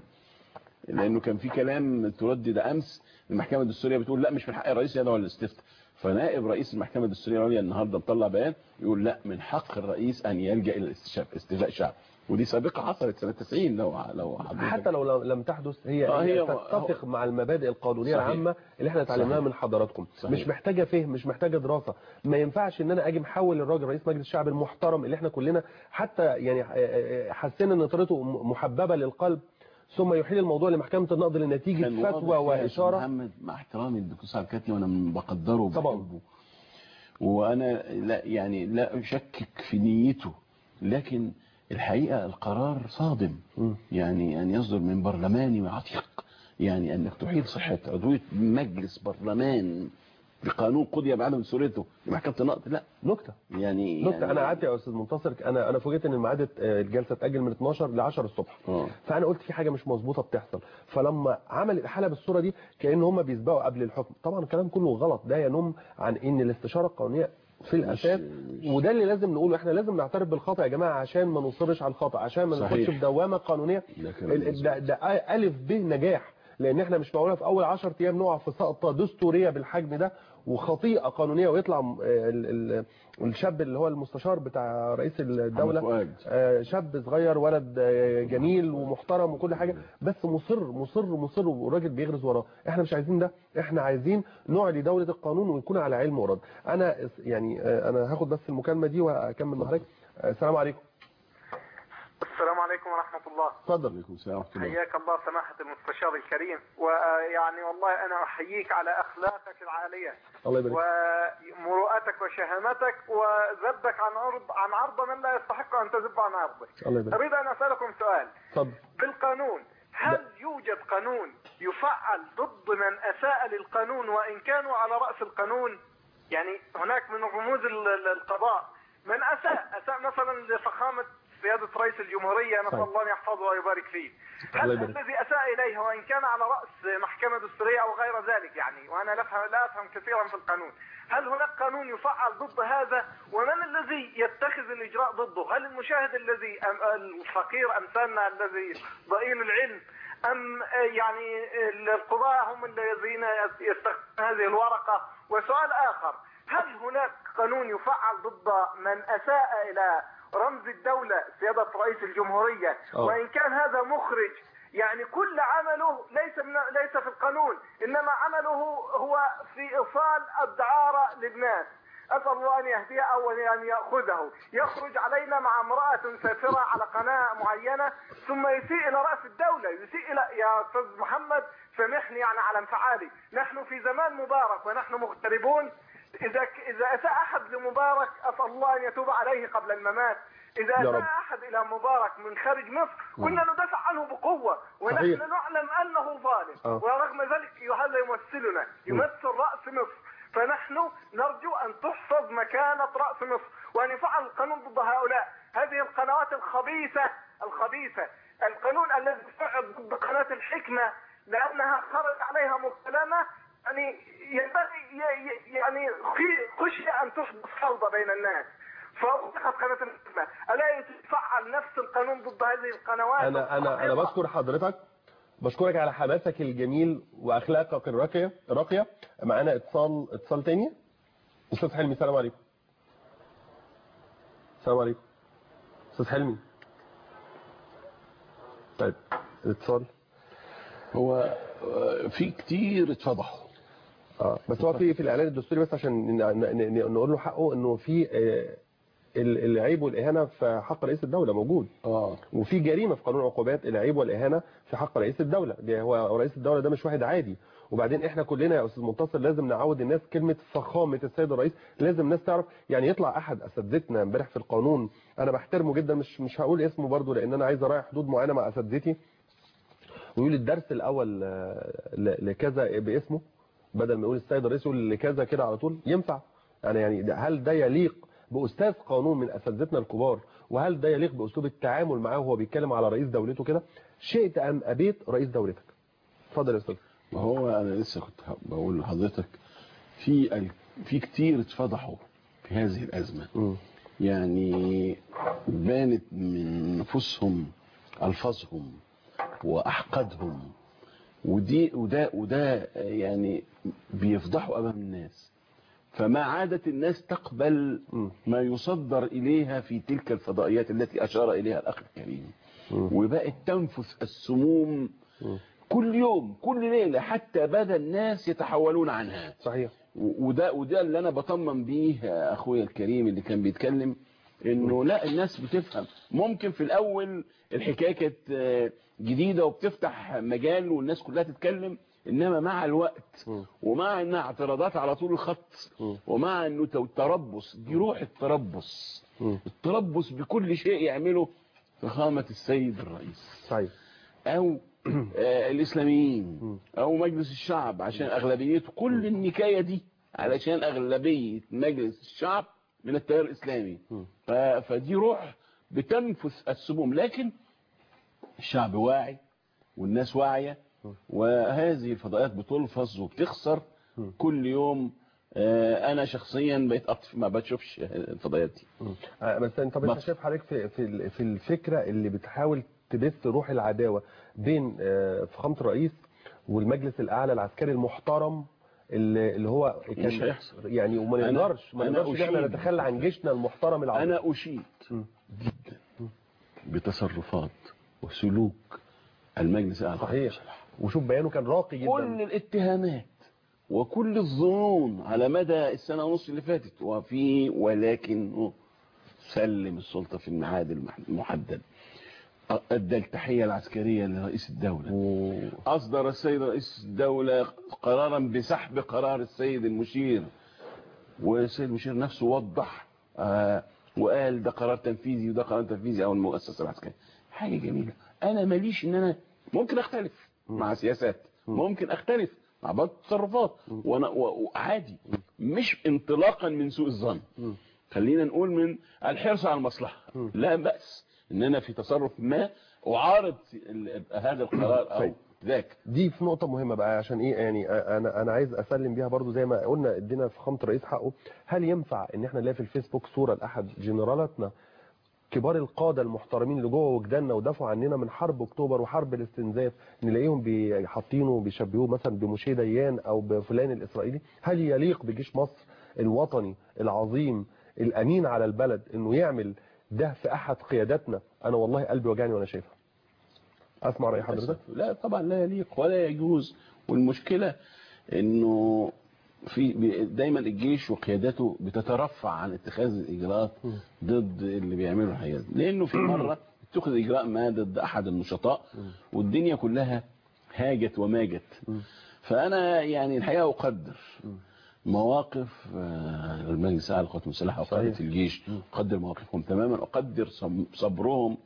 لانه كان في كلام تردد امس المحكمه الدستوريه بتقول لا مش من حق الرئيس يدعو للاستفتاء فنائب رئيس المحكمه الدستوريه العليا النهارده مطلع بيان يقول لا من حق الرئيس ان يلجا الى الاستشاف استفتاء الشعب ودي سابقه حصلت سنه 90 لو لو حضرتك حتى لو لم- لم تحدث هي, آه، هي هي- تتفق مع المبادئ القانونيه صحيح. العامه اللي احنا اتعلمناها صحيح. من حضراتكم صحيح. مش محتاجه فهم مش محتاجه دراسه ما ينفعش ان انا اجي محول الراجل رئيس مجلس الشعب المحترم اللي احنا كلنا حتى يعني آه، آه، حسينا ان طريقته م- محببه للقلب ثم يحيل الموضوع لمحكمه النقض لنتيجه كان فتوى واضح فيها يا أستاذ واشاره محمد مع احترامي للدكتور سعد كاتلي وانا بقدره طبعاً. وبحبه وانا لا يعني لا اشكك في نيته لكن الحقيقه القرار صادم مم. يعني ان يصدر من برلماني عتيق يعني انك تحيل صحه عضويه مجلس برلمان بقانون قضي بعدم سورته بمحكمه النقد لا نكته يعني نكته يعني انا قعدت يا استاذ منتصر انا انا فوجئت ان الميعاد آه، الجلسه اتاجل من 12 ل 10 الصبح اه فانا قلت في حاجه مش مظبوطه بتحصل فلما عمل الاحاله بالصوره دي كان هم بيسبقوا قبل الحكم طبعا الكلام كله غلط ده ينم عن ان الاستشاره القانونيه في الاساس مش- وده اللي لازم نقوله احنا لازم نعترف بالخطا يا جماعه عشان ما نصرش على الخطا عشان ما صحيح. ندخلش في دوامه قانونيه ده كلام ال- ال- ده, ده الف ب نجاح لان احنا مش معقوله في اول 10 ايام نقع في سقطه دستوريه بالحجم ده وخطيئه قانونيه ويطلع م- ال- ال- الشاب اللي هو المستشار بتاع رئيس الدوله محمد فؤاد. آه، شاب صغير ولد آه، جميل ومحترم وكل حاجه بس مصر مصر مصر والراجل بيغرز وراه احنا مش عايزين ده احنا عايزين نعلي دوله القانون ونكون على علم ورد انا اس- يعني آه، انا هاخد بس المكالمه دي واكمل مع حضرتك آه، السلام عليكم السلام عليكم ورحمة الله اتفضل عليكم السلام ورحمه الله حياك الله سماحة المستشار الكريم ويعني والله أنا أحييك على أخلاقك العالية الله يبارك ومروءتك وشهامتك وذبك عن عرض عن عرض من لا يستحق أن تذب عن عرضه الله يبارك أريد أن أسألكم سؤال اتفضل بالقانون هل يوجد قانون يفعل ضد من أساء للقانون وإن كانوا على رأس القانون يعني هناك من رموز ال- ال- القضاء من أساء أساء مثلا لفخامة سيادة رئيس الجمهورية نسأل طيب. الله أن يحفظه ويبارك فيه الله هل يبارك. الذي أساء إليه وإن كان على رأس محكمة دستورية أو غير ذلك يعني وأنا لا أفهم, لا أفهم كثيرا في القانون هل هناك قانون يفعل ضد هذا ومن الذي يتخذ الإجراء ضده هل المشاهد الذي أم الفقير أمثالنا الذي ضئيل العلم أم يعني القضاة هم الذين يستخدمون هذه الورقة وسؤال آخر هل هناك قانون يفعل ضد من أساء إلى رمز الدولة سيادة رئيس الجمهورية أوه. وإن كان هذا مخرج يعني كل عمله ليس من ليس في القانون إنما عمله هو في إيصال الدعارة للناس أسأل الله أن يهديه أو أن يأخذه يخرج علينا مع امرأة سافرة على قناة معينة ثم يسيء إلى رأس الدولة يسيء إلى يا أستاذ محمد سامحني يعني على انفعالي نحن في زمان مبارك ونحن مغتربون إذا إذا أساء أحد لمبارك أسأل الله أن يتوب عليه قبل الممات إذا يا أساء رب. أحد إلى مبارك من خارج مصر كنا ندافع عنه بقوة ونحن صحيح. نعلم أنه ظالم آه. ورغم ذلك هذا يمثلنا يمثل رأس مصر فنحن نرجو أن تحفظ مكانة رأس مصر وأن يفعل القانون ضد هؤلاء هذه القنوات الخبيثة الخبيثة القانون الذي فعل ضد قناة الحكمة لأنها خرج عليها مكالمة يعني ينبغي ي- ي- يعني في خشية أن تحدث فوضى بين الناس فأطلقت قناة الحكمة ألا يتفعل نفس القانون ضد هذه القنوات انا انا انا الخبيثة؟ بشكر حضرتك بشكرك على حماسك الجميل واخلاقك الراقيه راقيه معانا اتصال اتصال تاني استاذ حلمي السلام عليكم السلام عليكم استاذ حلمي طيب اتصال هو آه، في كتير اتفضحوا اه بس هو في في الاعلان الدستوري بس عشان ن- ن- ن- نقول له حقه انه في آه، ال- العيب والاهانه في حق رئيس الدوله موجود اه وفي جريمه في قانون العقوبات العيب والاهانه في حق رئيس الدوله ده هو رئيس الدوله ده مش واحد عادي وبعدين احنا كلنا يا استاذ منتصر لازم نعود الناس كلمه فخامه السيد الرئيس لازم الناس تعرف يعني يطلع احد اساتذتنا امبارح في القانون انا بحترمه جدا مش مش هقول اسمه برضه لان انا عايز اراعي حدود معينه مع اساتذتي ويقول الدرس الاول آه، ل- لكذا باسمه بدل ما يقول السيد الرئيس يقول لكذا كده على طول ينفع يعني يعني ده- هل ده يليق باستاذ قانون من اساتذتنا الكبار وهل ده يليق باسلوب التعامل معاه وهو بيتكلم على رئيس دولته كده شئت ام ابيت رئيس دولتك اتفضل يا استاذ ما هو انا لسه كنت بقول لحضرتك في ال... في كتير اتفضحوا في هذه الازمه مم. يعني بانت من نفوسهم الفاظهم واحقادهم ودي وده وده يعني بيفضحوا امام الناس فما عادت الناس تقبل مم. ما يصدر اليها في تلك الفضائيات التي اشار اليها الاخ الكريم مم. وبقت تنفث السموم مم. كل يوم كل ليله حتى بدا الناس يتحولون عنها صحيح و- وده وده اللي انا بطمن بيه اخويا الكريم اللي كان بيتكلم انه لا الناس بتفهم ممكن في الاول الحكايه كانت آه، جديده وبتفتح مجال والناس كلها تتكلم انما مع الوقت مم. ومع انها اعتراضات على طول الخط مم. ومع انه تو- تربص دي روح التربص مم. التربص بكل شيء يعمله فخامه السيد الرئيس صحيح او آه، الاسلاميين او مجلس الشعب عشان اغلبيته كل النكايه دي علشان اغلبيه مجلس الشعب من التيار الاسلامي ف- فدي روح بتنفس السموم لكن الشعب واعي والناس واعيه وهذه الفضائيات بتلفظ وبتخسر كل يوم آه، انا شخصيا بقيت أطف ما بشوفش الفضائيات دي آه، بس انت طب انت مصر. شايف حضرتك في في ال- في الفكره اللي بتحاول تبث روح العداوه بين آه، فخامه الرئيس والمجلس الاعلى العسكري المحترم اللي اللي هو كان مش هيحصل. يعني وما أنا- نقدرش ما أنا نقدرش ان احنا أشيد. نتخلى عن جيشنا المحترم العظيم انا اشيد جدا بتصرفات وسلوك المجلس الاعلى صحيح وشوف بيانه كان راقي جدا كل الاتهامات وكل الظنون على مدى السنة ونص اللي فاتت وفي ولكن سلم السلطة في الميعاد المح- المحدد أدى التحية العسكرية لرئيس الدولة و- أصدر السيد رئيس الدولة قرارا بسحب قرار السيد المشير والسيد المشير نفسه وضح آه وقال ده قرار تنفيذي وده قرار تنفيذي أو المؤسسة العسكرية حاجة جميلة أنا ماليش إن أنا ممكن أختلف مع سياسات ممكن أختلف مع بعض التصرفات وأنا و- وعادي مش انطلاقا من سوء الظن خلينا نقول من الحرص على المصلحة لا بأس ان انا في تصرف ما اعارض ال- هذا القرار او طيب. ذاك دي في نقطة مهمة بقى عشان ايه يعني انا انا عايز اسلم بيها برضو زي ما قلنا ادينا فخامة الرئيس حقه هل ينفع ان احنا نلاقي في الفيسبوك صورة لاحد جنرالاتنا كبار القادة المحترمين اللي جوه وجداننا ودافعوا عننا من حرب اكتوبر وحرب الاستنزاف نلاقيهم بي- حاطينه وبيشبهوه مثلا بموشي ديان او بفلان الاسرائيلي هل يليق بجيش مصر الوطني العظيم الامين على البلد انه يعمل ده في احد قياداتنا انا والله قلبي وجعني وانا شايفها اسمع راي حضرتك لا طبعا لا يليق ولا يجوز والمشكلة انه في بي- دايما الجيش وقيادته بتترفع عن اتخاذ الاجراءات ضد اللي بيعملوا الحاجات دي. لانه في مره اتخذ اجراء ما ضد احد النشطاء والدنيا كلها هاجت وماجت فانا يعني الحقيقه اقدر مواقف آه، المجلس الاعلى للقوات المسلحه وقاده صحيح. الجيش اقدر مواقفهم تماما اقدر صم- صبرهم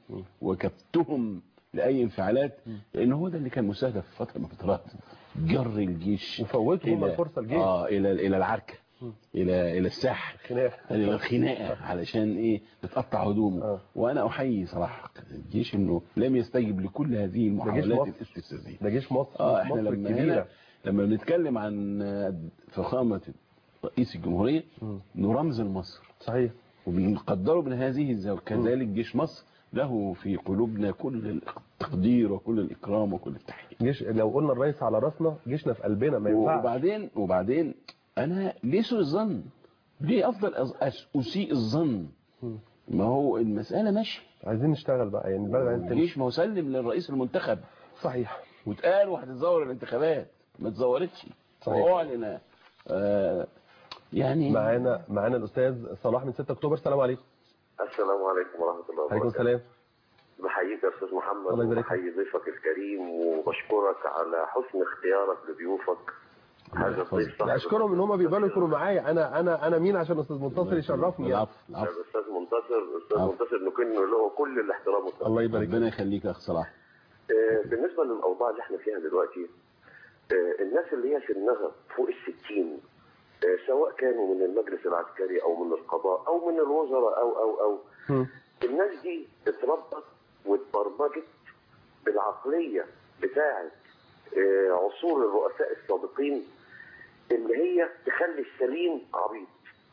وكبتهم لاي انفعالات لان هو ده اللي كان مستهدف في فتره من الفترات جر الجيش وفوتوا هم إلى- الفرصة الجيش. اه الى الى العركه الى الى الساح خناقة. الى الخناقه علشان ايه تتقطع هدومه آه. وانا احيي صراحه الجيش انه لم يستجب لكل هذه المحاولات مصر. الاستفزازيه ده جيش مصر اه احنا مصر لما الكبيرة هنا لما بنتكلم عن آه، فخامه رئيس الجمهوريه انه رمز لمصر صحيح وبنقدره من هذه الزاويه كذلك جيش مصر له في قلوبنا كل التقدير وكل الاكرام وكل التحيه جيش لو قلنا الرئيس على راسنا جيشنا في قلبنا ما ينفعش وبعدين وبعدين انا ليه سوء الظن ليه افضل أز- أس- اسيء الظن ما هو المساله ماشيه عايزين نشتغل بقى يعني البلد عايز تمشي الجيش ما هو سلم للرئيس المنتخب صحيح واتقال وهتتزور الانتخابات ما اتزورتش صحيح. واعلن آه يعني معانا معانا الاستاذ صلاح من 6 اكتوبر السلام عليكم السلام عليكم ورحمة الله عليكم وبركاته السلام بحييك يا أستاذ محمد الله يبارك فيك. وبحيي ضيفك الكريم وبشكرك على حسن اختيارك لضيوفك هذا الضيف صاحب اشكرهم ان هم بيقبلوا يكونوا معايا انا انا انا مين عشان استاذ منتصر يشرفني يعني. العفو العفو الأستاذ منتصر الأستاذ عفو. منتصر نكن له كل الاحترام والتقدير الله يبارك فيك. ربنا يخليك يا اخ صلاح آه، بالنسبة للأوضاع اللي احنا فيها دلوقتي آه، الناس اللي هي سنها فوق الستين آه، سواء كانوا من المجلس العسكري أو من القضاء أو من الوزراء أو أو أو مم. الناس دي اتربت واتبرمجت بالعقلية بتاعة آه، عصور الرؤساء السابقين اللي هي تخلي السليم عبيط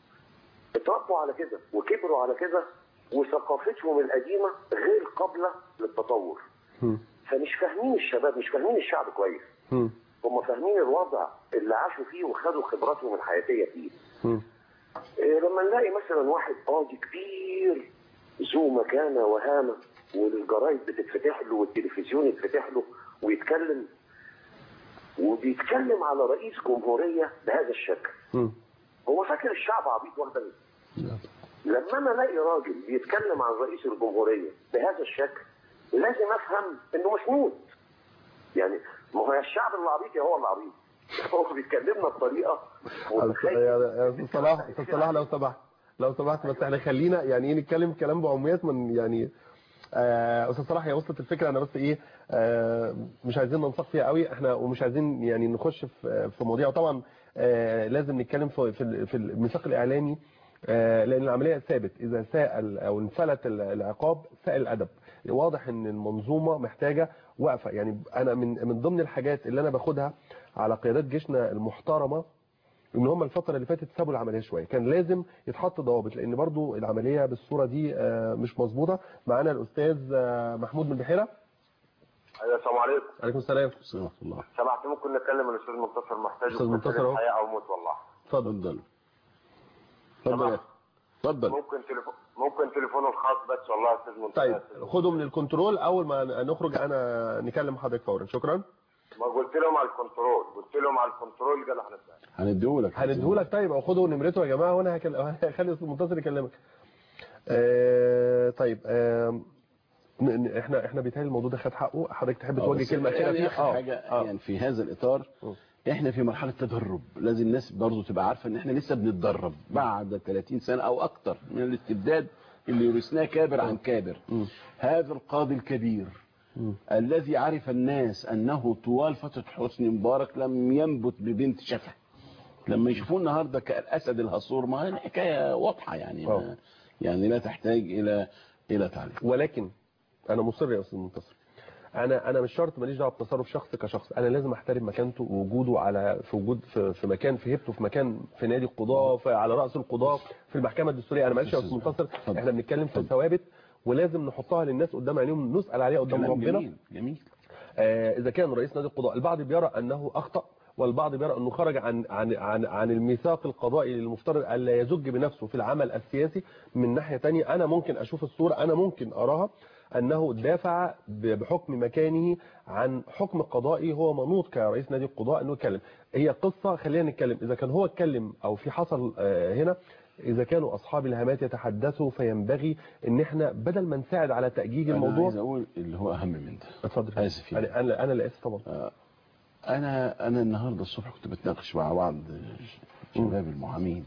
اتربوا على كده وكبروا على كده وثقافتهم القديمة غير قابلة للتطور مم. فمش فاهمين الشباب مش فاهمين الشعب كويس مم. هم فاهمين الوضع اللي عاشوا فيه وخدوا خبراتهم الحياتية فيه مم. إيه لما نلاقي مثلا واحد قاضي كبير ذو مكانة وهامة والجرايد بتتفتح له والتلفزيون يتفتح له ويتكلم وبيتكلم على رئيس جمهورية بهذا الشكل مم. هو فاكر الشعب عبيط واحدة لما انا الاقي راجل بيتكلم عن رئيس الجمهورية بهذا الشكل لازم افهم انه مسنود يعني ما هو يا الشعب اللي عبيط يا هو اللي عبيط هو بيتكلمنا بطريقه متخيل. يا يا استاذ صلاح استاذ صلاح لو سمحت لو سمحت بس احنا خلينا يعني ايه نتكلم كلام بعميات من يعني آه، استاذ صلاح هي وصلت الفكره انا بس ايه آه، مش عايزين ننسق فيها قوي احنا ومش عايزين يعني نخش في في مواضيع طبعا آه، لازم نتكلم في في ال- في الميثاق الاعلامي آه، لان العمليه ثابت اذا ساء ال- او انفلت ال- العقاب ساء الادب واضح ان المنظومه محتاجه وقفه يعني انا من من ضمن الحاجات اللي انا باخدها على قيادات جيشنا المحترمه ان هم الفتره اللي فاتت سابوا العمليه شويه كان لازم يتحط ضوابط لان برضو العمليه بالصوره دي آه، مش مظبوطه معانا الاستاذ آه، محمود من بحيره ايوه السلام عليكم عليكم السلام سمح الله سمعت ممكن نتكلم الاستاذ منتصر محتاج أستاذ وفي منتصر أهو. الحياه او موت والله اتفضل اتفضل اتفضل يا أخي. اتفضل ممكن تليفون ممكن تليفونه الخاص بس والله يا استاذ منتصر طيب خده من الكنترول اول ما نخرج انا نكلم حضرتك فورا شكرا ما قلت لهم على الكنترول قلت لهم على الكنترول قالوا هنبدا هنديهولك هنديهولك طيب او خده نمرته يا جماعه وانا هكل- هخلي الاستاذ منتصر يكلمك آه، طيب آه، ن- ن- احنا احنا بيتهيألي الموضوع ده خد حقه حضرتك تحب آه، توجه بس كلمه كده يعني فيه آخر حاجة اه يعني في هذا الإطار م. احنا في مرحلة تدرب لازم الناس برضو تبقى عارفة ان احنا لسه بنتدرب بعد 30 سنة او اكتر من الاستبداد اللي يورثناه كابر عن كابر هذا القاضي الكبير الذي عرف الناس انه طوال فترة حسني مبارك لم ينبت ببنت شفه لما يشوفوه النهارده كالاسد الهصور ما هي الحكايه واضحه يعني آه. ما يعني لا تحتاج الى الى تعليق ولكن انا مصر يا استاذ منتصر انا انا مش شرط ماليش دعوه بتصرف شخص كشخص انا لازم احترم مكانته ووجوده على في وجود في, في مكان في هيبته في مكان في نادي القضاه في على راس القضاه في المحكمه الدستوريه انا معلش يا استاذ منتصر اتفضل. احنا بنتكلم في ثوابت ولازم نحطها للناس قدام عينيهم نسال عليها قدام كلام ربنا جميل جميل آه، اذا كان رئيس نادي القضاء البعض بيرى انه اخطا والبعض بيرى انه خرج عن عن عن, عن الميثاق القضائي المفترض الا يزج بنفسه في العمل السياسي من ناحيه تانية انا ممكن اشوف الصوره انا ممكن اراها انه دافع ب- بحكم مكانه عن حكم قضائي هو منوط كرئيس نادي القضاء انه يتكلم هي قصه خلينا نتكلم اذا كان هو اتكلم او في حصل آه، هنا اذا كانوا اصحاب الهامات يتحدثوا فينبغي ان احنا بدل ما نساعد على تاجيج انا الموضوع عايز اقول اللي هو اهم من ده اتفضل آسف يعني. انا انا انا اللي اسف طبعا انا انا النهارده الصبح كنت بتناقش مع بعض شباب المحامين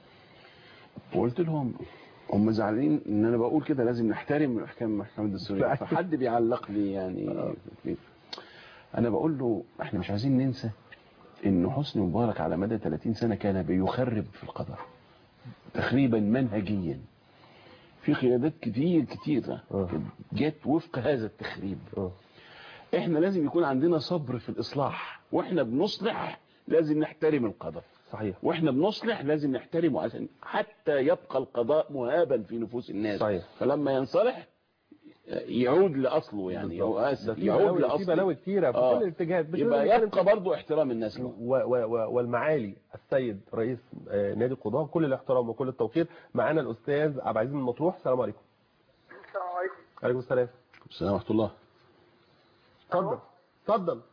وقلت لهم هم زعلانين ان انا بقول كده لازم نحترم احكام المحكمه الدستوريه فحد بيعلق لي يعني في- انا بقول له احنا مش عايزين ننسى ان حسني مبارك على مدى 30 سنه كان بيخرب في القضاء تخريبا منهجيا في قيادات كتير كتير آه. جت وفق هذا التخريب آه. احنا لازم يكون عندنا صبر في الاصلاح واحنا بنصلح لازم نحترم القضاء صحيح واحنا بنصلح لازم نحترمه عشان حتى يبقى القضاء مهابا في نفوس الناس صحيح. فلما ينصلح يعود لاصله يعني هو ده آسف في يعود بلاوي في لاصله بلاوي كتيره في آه. كل الاتجاهات مش يبقى لازم يبقى برضه احترام الناس له و و و والمعالي السيد رئيس آه، نادي القضاء كل الاحترام وكل التوقير معانا الاستاذ عبد العزيز من مطروح السلام عليكم السلام عليكم عليكم السلام السلام ورحمه الله اتفضل اتفضل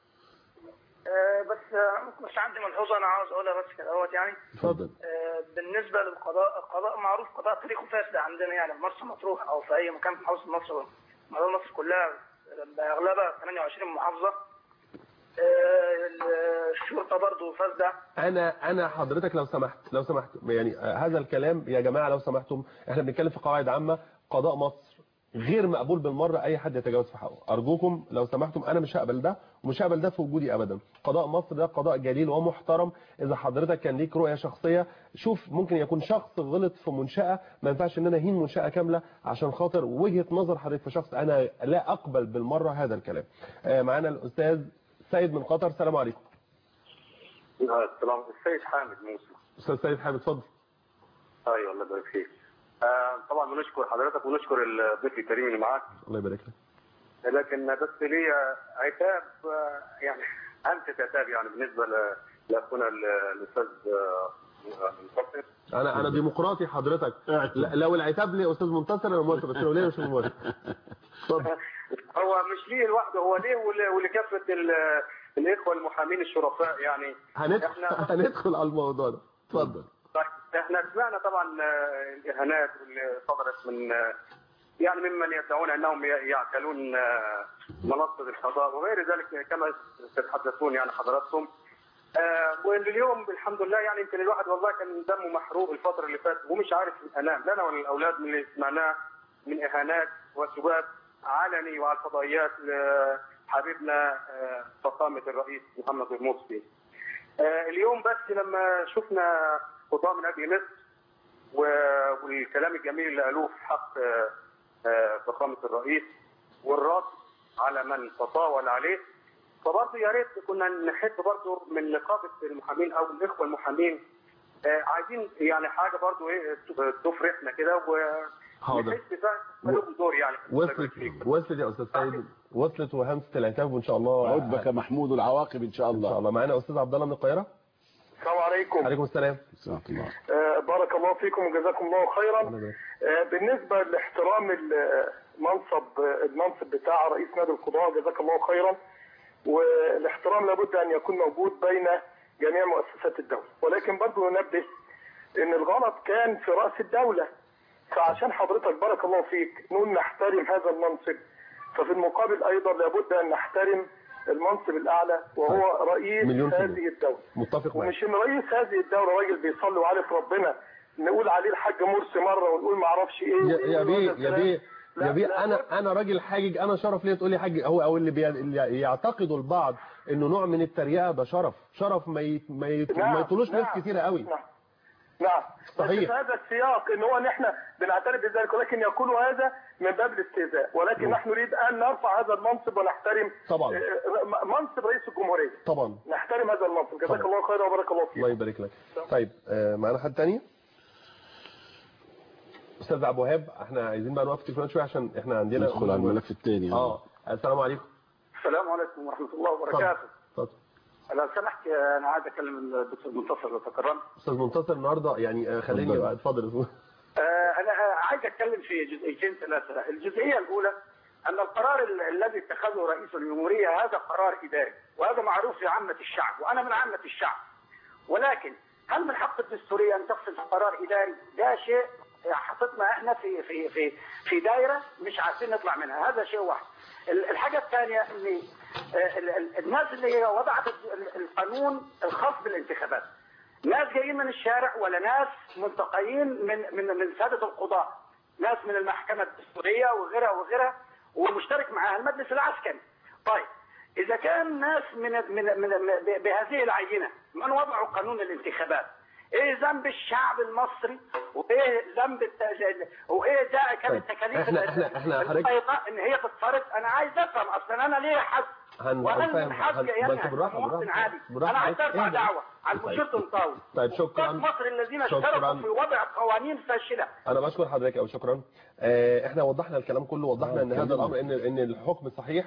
آه، بس آه، مش عندي ملحوظه انا عاوز اقولها بس كده اهوت يعني اتفضل آه، بالنسبه للقضاء القضاء معروف قضاء تاريخه فاسد عندنا يعني في مرسى مطروح او في اي مكان في محافظه مصر مدار مصر كلها باغلبها 28 محافظه آه، الشرطه برضه فاسده انا انا حضرتك لو سمحت لو سمحت يعني آه، هذا الكلام يا جماعه لو سمحتم احنا بنتكلم في قواعد عامه قضاء مصر غير مقبول بالمره اي حد يتجاوز في حقه ارجوكم لو سمحتم انا مش هقبل ده ومش هقبل ده في وجودي ابدا قضاء مصر ده قضاء جليل ومحترم اذا حضرتك كان ليك رؤيه شخصيه شوف ممكن يكون شخص غلط في منشاه ما ينفعش ان انا اهين منشاه كامله عشان خاطر وجهه نظر حضرتك في شخص انا لا اقبل بالمره هذا الكلام آه، معانا الاستاذ سيد من قطر السلام عليكم السلام السيد حامد موسى استاذ سيد حامد اتفضل ايوه الله يبارك فيك آه طبعا بنشكر حضرتك ونشكر الضيف الكريم اللي معاك الله يبارك لك لكن بس لي عتاب آه، يعني انت عتاب يعني بالنسبه ل- لاخونا ال- الاستاذ آه، منتصر انا انا ديمقراطي حضرتك لا- لو العتاب لي استاذ منتصر انا موافق بس لو ليه مش موافق اتفضل هو مش ليه لوحده هو ليه ول- ولكافه ال- الاخوه المحامين الشرفاء يعني هندخل احنا هندخل على الموضوع ده اتفضل طيب احنا سمعنا طبعا آه، الاهانات اللي صدرت من آه، يعني ممن يدعون انهم ي- يعتلون آه، منصه القضاء وغير ذلك كما تتحدثون يعني حضراتكم آه، واليوم الحمد لله يعني يمكن الواحد والله كان دمه محروق الفتره اللي فاتت ومش عارف انام لا انا ولا الاولاد من اللي سمعناه من اهانات وسباب علني وعلى الفضائيات لحبيبنا آه، فخامه الرئيس محمد المرسي. آه، اليوم بس لما شفنا خطاه من ابي مصر و- والكلام الجميل اللي قالوه في حق آه، آه، فخامه الرئيس والرد على من تطاول عليه فبرضه يا ريت كنا نحب برضه من نقابه المحامين او الاخوه المحامين آه، عايزين يعني حاجه برضه ايه تفرحنا كده و حاضر. نحس فعلا لهم دور يعني وصلت وصلت يا استاذ سيد وصلت وهمسه العتاب وان شاء الله عودبك محمود والعواقب ان شاء ان شاء الله الله معانا استاذ عبد الله من القاهره السلام عليكم عليكم السلام سلام الله آه، بارك الله فيكم وجزاكم الله خيرا آه، بالنسبة لاحترام المنصب المنصب بتاع رئيس نادي القضاء جزاك الله خيرا والاحترام لابد أن يكون موجود بين جميع مؤسسات الدولة ولكن برضو ننبه أن الغلط كان في رأس الدولة فعشان حضرتك بارك الله فيك نقول نحترم هذا المنصب ففي المقابل أيضا لابد أن نحترم المنصب الأعلى وهو رئيس مليون في المية. هذه الدولة متفق معاك ومش ان رئيس هذه الدوله راجل بيصلي وعارف ربنا نقول عليه الحاج مرسي مره ونقول ما اعرفش ايه يا وإيه يا بيه وهذا يا الكلام. بيه لا، يا بيه لا، انا انا راجل حاجج انا شرف ليا تقول لي حاج هو او اللي بي- اللي يعتقدوا البعض انه نوع من التريقه ده شرف شرف ما ي... ما, ي... نعم، ما يطولوش ناس نعم، كتيره قوي نعم نعم صحيح. بس في هذا السياق ان هو ان احنا بنعترف بذلك ولكن يقول هذا من باب الاستهزاء ولكن مم. نحن نريد ان نرفع هذا المنصب ونحترم طبعا. آه، منصب رئيس الجمهوريه طبعا نحترم هذا المنصب جزاك طبعا. الله خيرا وبارك الله فيك الله يبارك لك طيب آه، معانا حد تاني استاذ ابو وهاب احنا عايزين بقى نوقف التليفونات شويه عشان احنا عندنا ندخل على الملف الثاني اه السلام عليكم السلام عليكم ورحمه الله وبركاته اتفضل لو سمحت انا عايز اكلم الدكتور منتصر لو تكرمت استاذ منتصر النهارده يعني آه، خليني اتفضل. اتفضل آه، انا عايز اتكلم في جزئيتين ثلاثه الجزئيه الاولى ان القرار ال- الذي اتخذه رئيس الجمهوريه هذا قرار اداري وهذا معروف لعامه الشعب وانا من عامه الشعب ولكن هل من حق الدستوريه ان تفصل في قرار اداري ده شيء حطتنا احنا في في في في دائره مش عارفين نطلع منها هذا شيء واحد ال- الحاجه الثانيه ان آه، ال- ال- الناس اللي هي وضعت ال- القانون الخاص بالانتخابات ناس جايين من الشارع ولا ناس ملتقيين من من من ساده القضاء ناس من المحكمه الدستوريه وغيرها وغيرها ومشترك معها المجلس العسكري طيب اذا كان ناس من من من ب- بهذه العينه من وضعوا قانون الانتخابات ايه ذنب الشعب المصري وايه ذنب الت- وايه داعي كان طيب، التكاليف إحنا- إحنا- إحنا حضرتك- الفائقة ان هي تتصرف انا عايز افهم اصلا انا ليه حد هن- وهل هنفهم- من حقي هن- يعني بس بالراحة- كمواطن بالراحة- عادي بالراحة انا عايز عليك. ارفع اهدى. دعوه على طيب. المشير تنطوي طيب، شكراً. حكام مصر الذين شكراً. اشتركوا في وضع قوانين فاشله انا بشكر حضرتك او شكرا آه، احنا وضحنا الكلام كله وضحنا آه، ان هذا اتكلمنا. الامر ان ان الحكم صحيح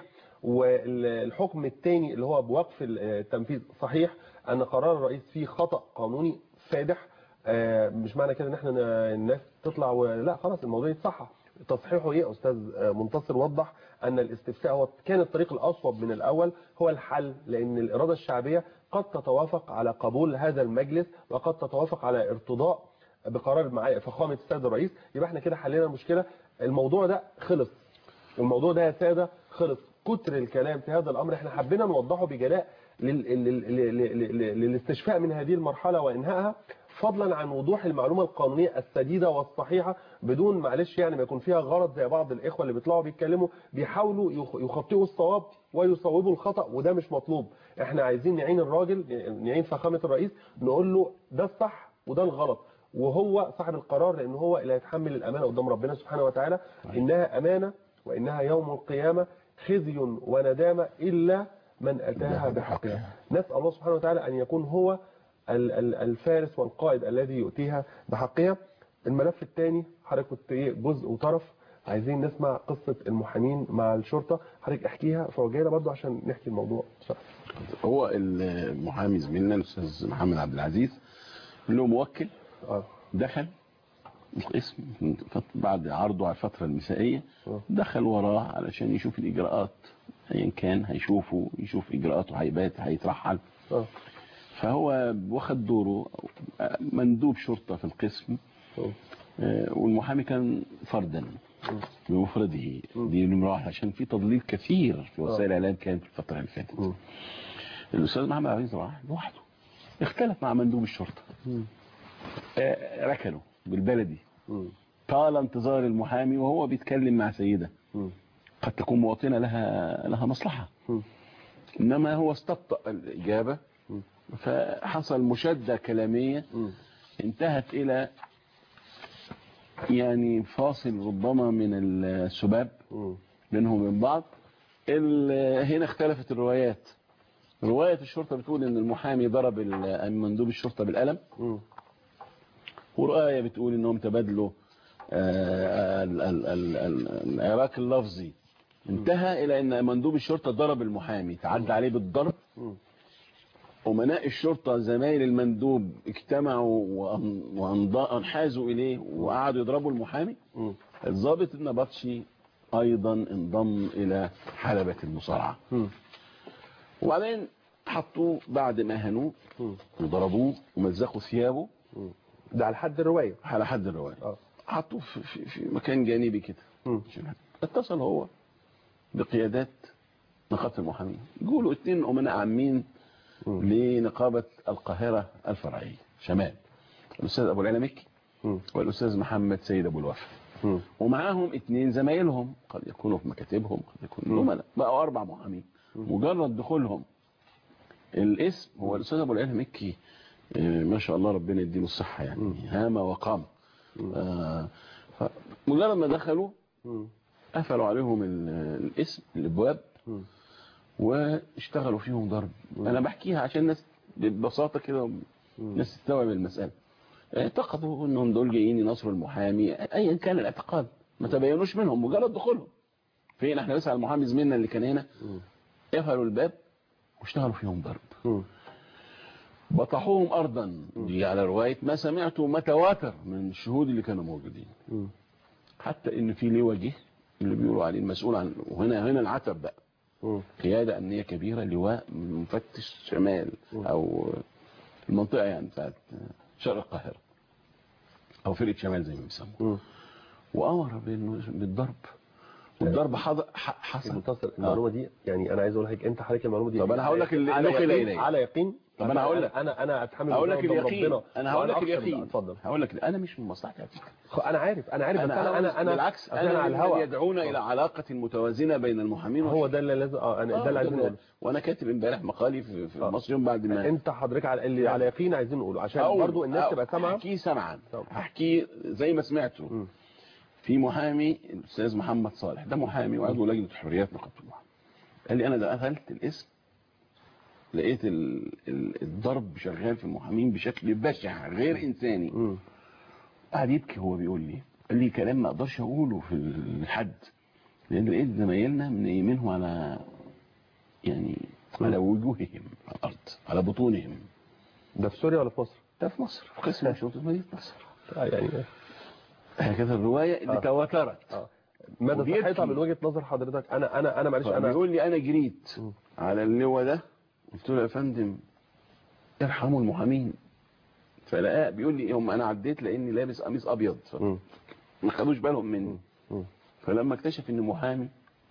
والحكم الثاني اللي هو بوقف التنفيذ صحيح ان قرار الرئيس فيه خطا قانوني فادح آه، مش معنى كده ان احنا ن- الناس تطلع و... لا خلاص الموضوع يتصحح تصحيحه ايه يا استاذ آه، منتصر وضح ان الاستفتاء هو كان الطريق الاصوب من الاول هو الحل لان الاراده الشعبيه قد تتوافق على قبول هذا المجلس وقد تتوافق على ارتضاء بقرار مع فخامه السيد الرئيس يبقى احنا كده حلينا المشكله الموضوع ده خلص الموضوع ده يا ساده خلص كتر الكلام في هذا الامر احنا حبينا نوضحه بجلاء لل- لل- لل- لل- لل- للاستشفاء من هذه المرحله وانهائها فضلا عن وضوح المعلومه القانونيه السديده والصحيحه بدون معلش يعني ما يكون فيها غلط زي بعض الاخوه اللي بيطلعوا بيتكلموا بيحاولوا يخ- يخطئوا الصواب ويصوبوا الخطا وده مش مطلوب احنا عايزين نعين الراجل نعين فخامه الرئيس نقول له ده الصح وده الغلط وهو صاحب القرار لان هو اللي هيتحمل الامانه قدام ربنا سبحانه وتعالى انها امانه وانها يوم القيامه خزي وندامه الا من اتاها بحقها نسال الله سبحانه وتعالى ان يكون هو ال- ال- الفارس والقائد الذي يؤتيها بحقها الملف الثاني حضرتك كنت ايه جزء وطرف عايزين نسمع قصه المحامين مع الشرطه حضرتك احكيها فوجئنا برضو عشان نحكي الموضوع هو المحامي زميلنا الاستاذ محمد عبد العزيز له موكل اه دخل اسم بعد عرضه على الفتره المسائيه دخل وراه علشان يشوف الاجراءات ايا كان هيشوفه يشوف اجراءاته هيبات هيترحل اه فهو واخد دوره مندوب شرطه في القسم آه، والمحامي كان فردا بمفرده دي نمره واحد عشان في تضليل كثير في وسائل الاعلام كان في الفتره اللي فاتت الاستاذ محمد عبد العزيز راح لوحده اختلف مع مندوب الشرطه آه، ركنوا بالبلدي طال انتظار المحامي وهو بيتكلم مع سيدة مم. قد تكون مواطنة لها لها مصلحة مم. إنما هو استبطأ الإجابة فحصل مشادة كلامية مم. انتهت إلى يعني فاصل ربما من السباب مم. بينهم وبين بعض ال- هنا اختلفت الروايات رواية الشرطة بتقول ان المحامي ضرب ال- مندوب الشرطة بالقلم مم. ورواية بتقول انهم تبادلوا آه، ال- ال- ال- ال- العراك اللفظي انتهى الى ان مندوب الشرطة ضرب المحامي تعدى عليه بالضرب مم. أمناء الشرطة زمايل المندوب اجتمعوا وأن- وأنض- وانحازوا إليه وقعدوا يضربوا المحامي مم. الضابط النبطشي أيضا انضم إلى حلبة المصارعة مم. وبعدين حطوه بعد ما هنوه مم. وضربوه ومزقوا ثيابه ده على حد الرواية على حد الرواية اه حطوه في, في, في مكان جانبي كده مم. اتصل هو بقيادات نقابة المحامين يقولوا اتنين أمناء عامين مم. لنقابة القاهرة الفرعية شمال الأستاذ أبو العلا مكي مم. والأستاذ محمد سيد أبو الوفا مم. ومعاهم اتنين زمايلهم قد يكونوا في مكاتبهم قد يكونوا أمناء بقوا أربع محامين مجرد دخولهم الاسم هو الأستاذ أبو العلا مكي آه، ما شاء الله ربنا يديله الصحة يعني هام وقام آه، فمجرد ما دخلوا مم. قفلوا عليهم ال- الاسم الابواب مم. واشتغلوا فيهم ضرب انا بحكيها عشان الناس ببساطه كده الناس تستوعب المساله اعتقدوا انهم دول جايين ينصروا المحامي ايا كان الاعتقاد ما تبينوش منهم مجرد دخولهم فين احنا بس على المحامي زميلنا اللي كان هنا قفلوا الباب واشتغلوا فيهم ضرب مم. بطحوهم ارضا دي على روايه ما سمعته ما تواتر من الشهود اللي كانوا موجودين مم. حتى ان في لواء جه اللي بيقولوا عليه المسؤول عن وهنا هنا العتب بقى مم. قيادة أمنية كبيرة لواء مفتش شمال أو المنطقة يعني بتاعت شرق القاهرة أو فرقة شمال زي ما بيسموه مم. وأمر بإنه- بالضرب والضرب حض- ح- حصل منتصر المعلومة دي يعني انا عايز اقول لك انت حضرتك المعلومة دي طب أنا هقول لك اللي على نقل يقين إلي. على يقين طب أنا هقول لك. انا انا اتحمل هقول لك قدام اليقين ربنا أنا هقول لك وأنا أخشى اليقين من- اتفضل هقول لك أنا مش من مصلحتي على فكرة خ- انا عارف انا عارف بس أنا انا انا انا بالعكس أصل أنا على على الهوا يدعون إلى علاقة متوازنة بين المحامين هو ده اللي لازم اه انا ده اللي عايزين نقوله وانا كاتب امبارح مقالي في, في آه. مصر يوم بعد ما انت حضرتك على اللي على يقين عايزين نقوله عشان أقول- برضو الناس أقول- تبقى سامعه هحكيه سمعا طب. هحكيه زي ما سمعته مم. في محامي الاستاذ محمد صالح ده محامي وعضو لجنه حريات نقابه المحامين قال لي انا دخلت الاسم لقيت ال- ال- الضرب شغال في المحامين بشكل بشع غير انساني مم. قعد يبكي هو بيقول لي قال لي كلام ما اقدرش اقوله في الحد لان لقيت زمايلنا منيمينهم على يعني على وجوههم على الارض على بطونهم ده في سوريا ولا في مصر؟ ده في مصر في قسم شرطه مدينه نصر آه يعني هكذا الروايه اللي آه. تواترت اه مدى وبيبكي. صحتها من وجهة نظر حضرتك انا انا انا معلش انا بيقول لي انا جريت مم. على اللواء ده قلت له يا فندم ارحموا المحامين فلقاه بيقول لي هم انا عديت لاني لابس قميص ابيض مم. ما خدوش بالهم مني مم. فلما اكتشف اني محامي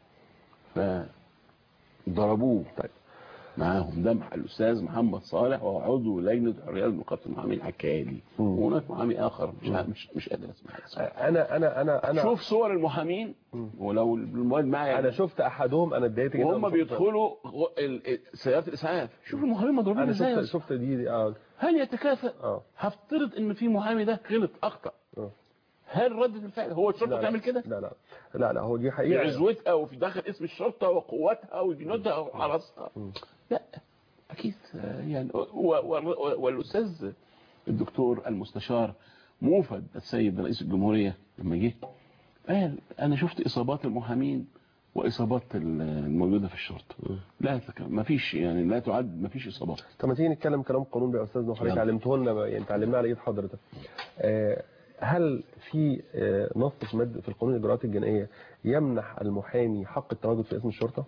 فضربوه طيب. معاهم ده الاستاذ محمد صالح وهو عضو لجنه حريات نقابه المحامين حكى لي مم. وهناك محامي اخر مش مش مش قادر اسمع اسمه انا انا انا انا شوف صور المحامين ولو المواد معايا انا شفت احدهم انا اتضايقت جدا وهم شفت- بيدخلوا غ- ال- ال- سيارات الاسعاف شوف المحامين مضروبين انا ازاي شفت شفت دي, دي اه هل يتكافئ اه هفترض ان في محامي ده غلط اخطا آه. هل ردة الفعل هو الشرطه لا، لا. تعمل كده لا لا لا لا هو دي في حقيقة عزوتها وفي داخل اسم الشرطه وقوتها وجنودها وحرسها لا اكيد آه، يعني و- و- والاستاذ الدكتور المستشار موفد السيد رئيس الجمهوريه لما جه قال انا شفت اصابات المحامين واصابات ال- الموجوده في الشرطه لا ما فيش يعني لا تعد ما فيش اصابات طب ما تيجي نتكلم كلام قانون بقى يا استاذنا وحضرتك يلا. علمته لنا بقى، يعني تعلمناه على ايد حضرتك آه، هل في آه، نص في ماده في القانون الاجراءات الجنائيه يمنح المحامي حق التواجد في اسم الشرطه؟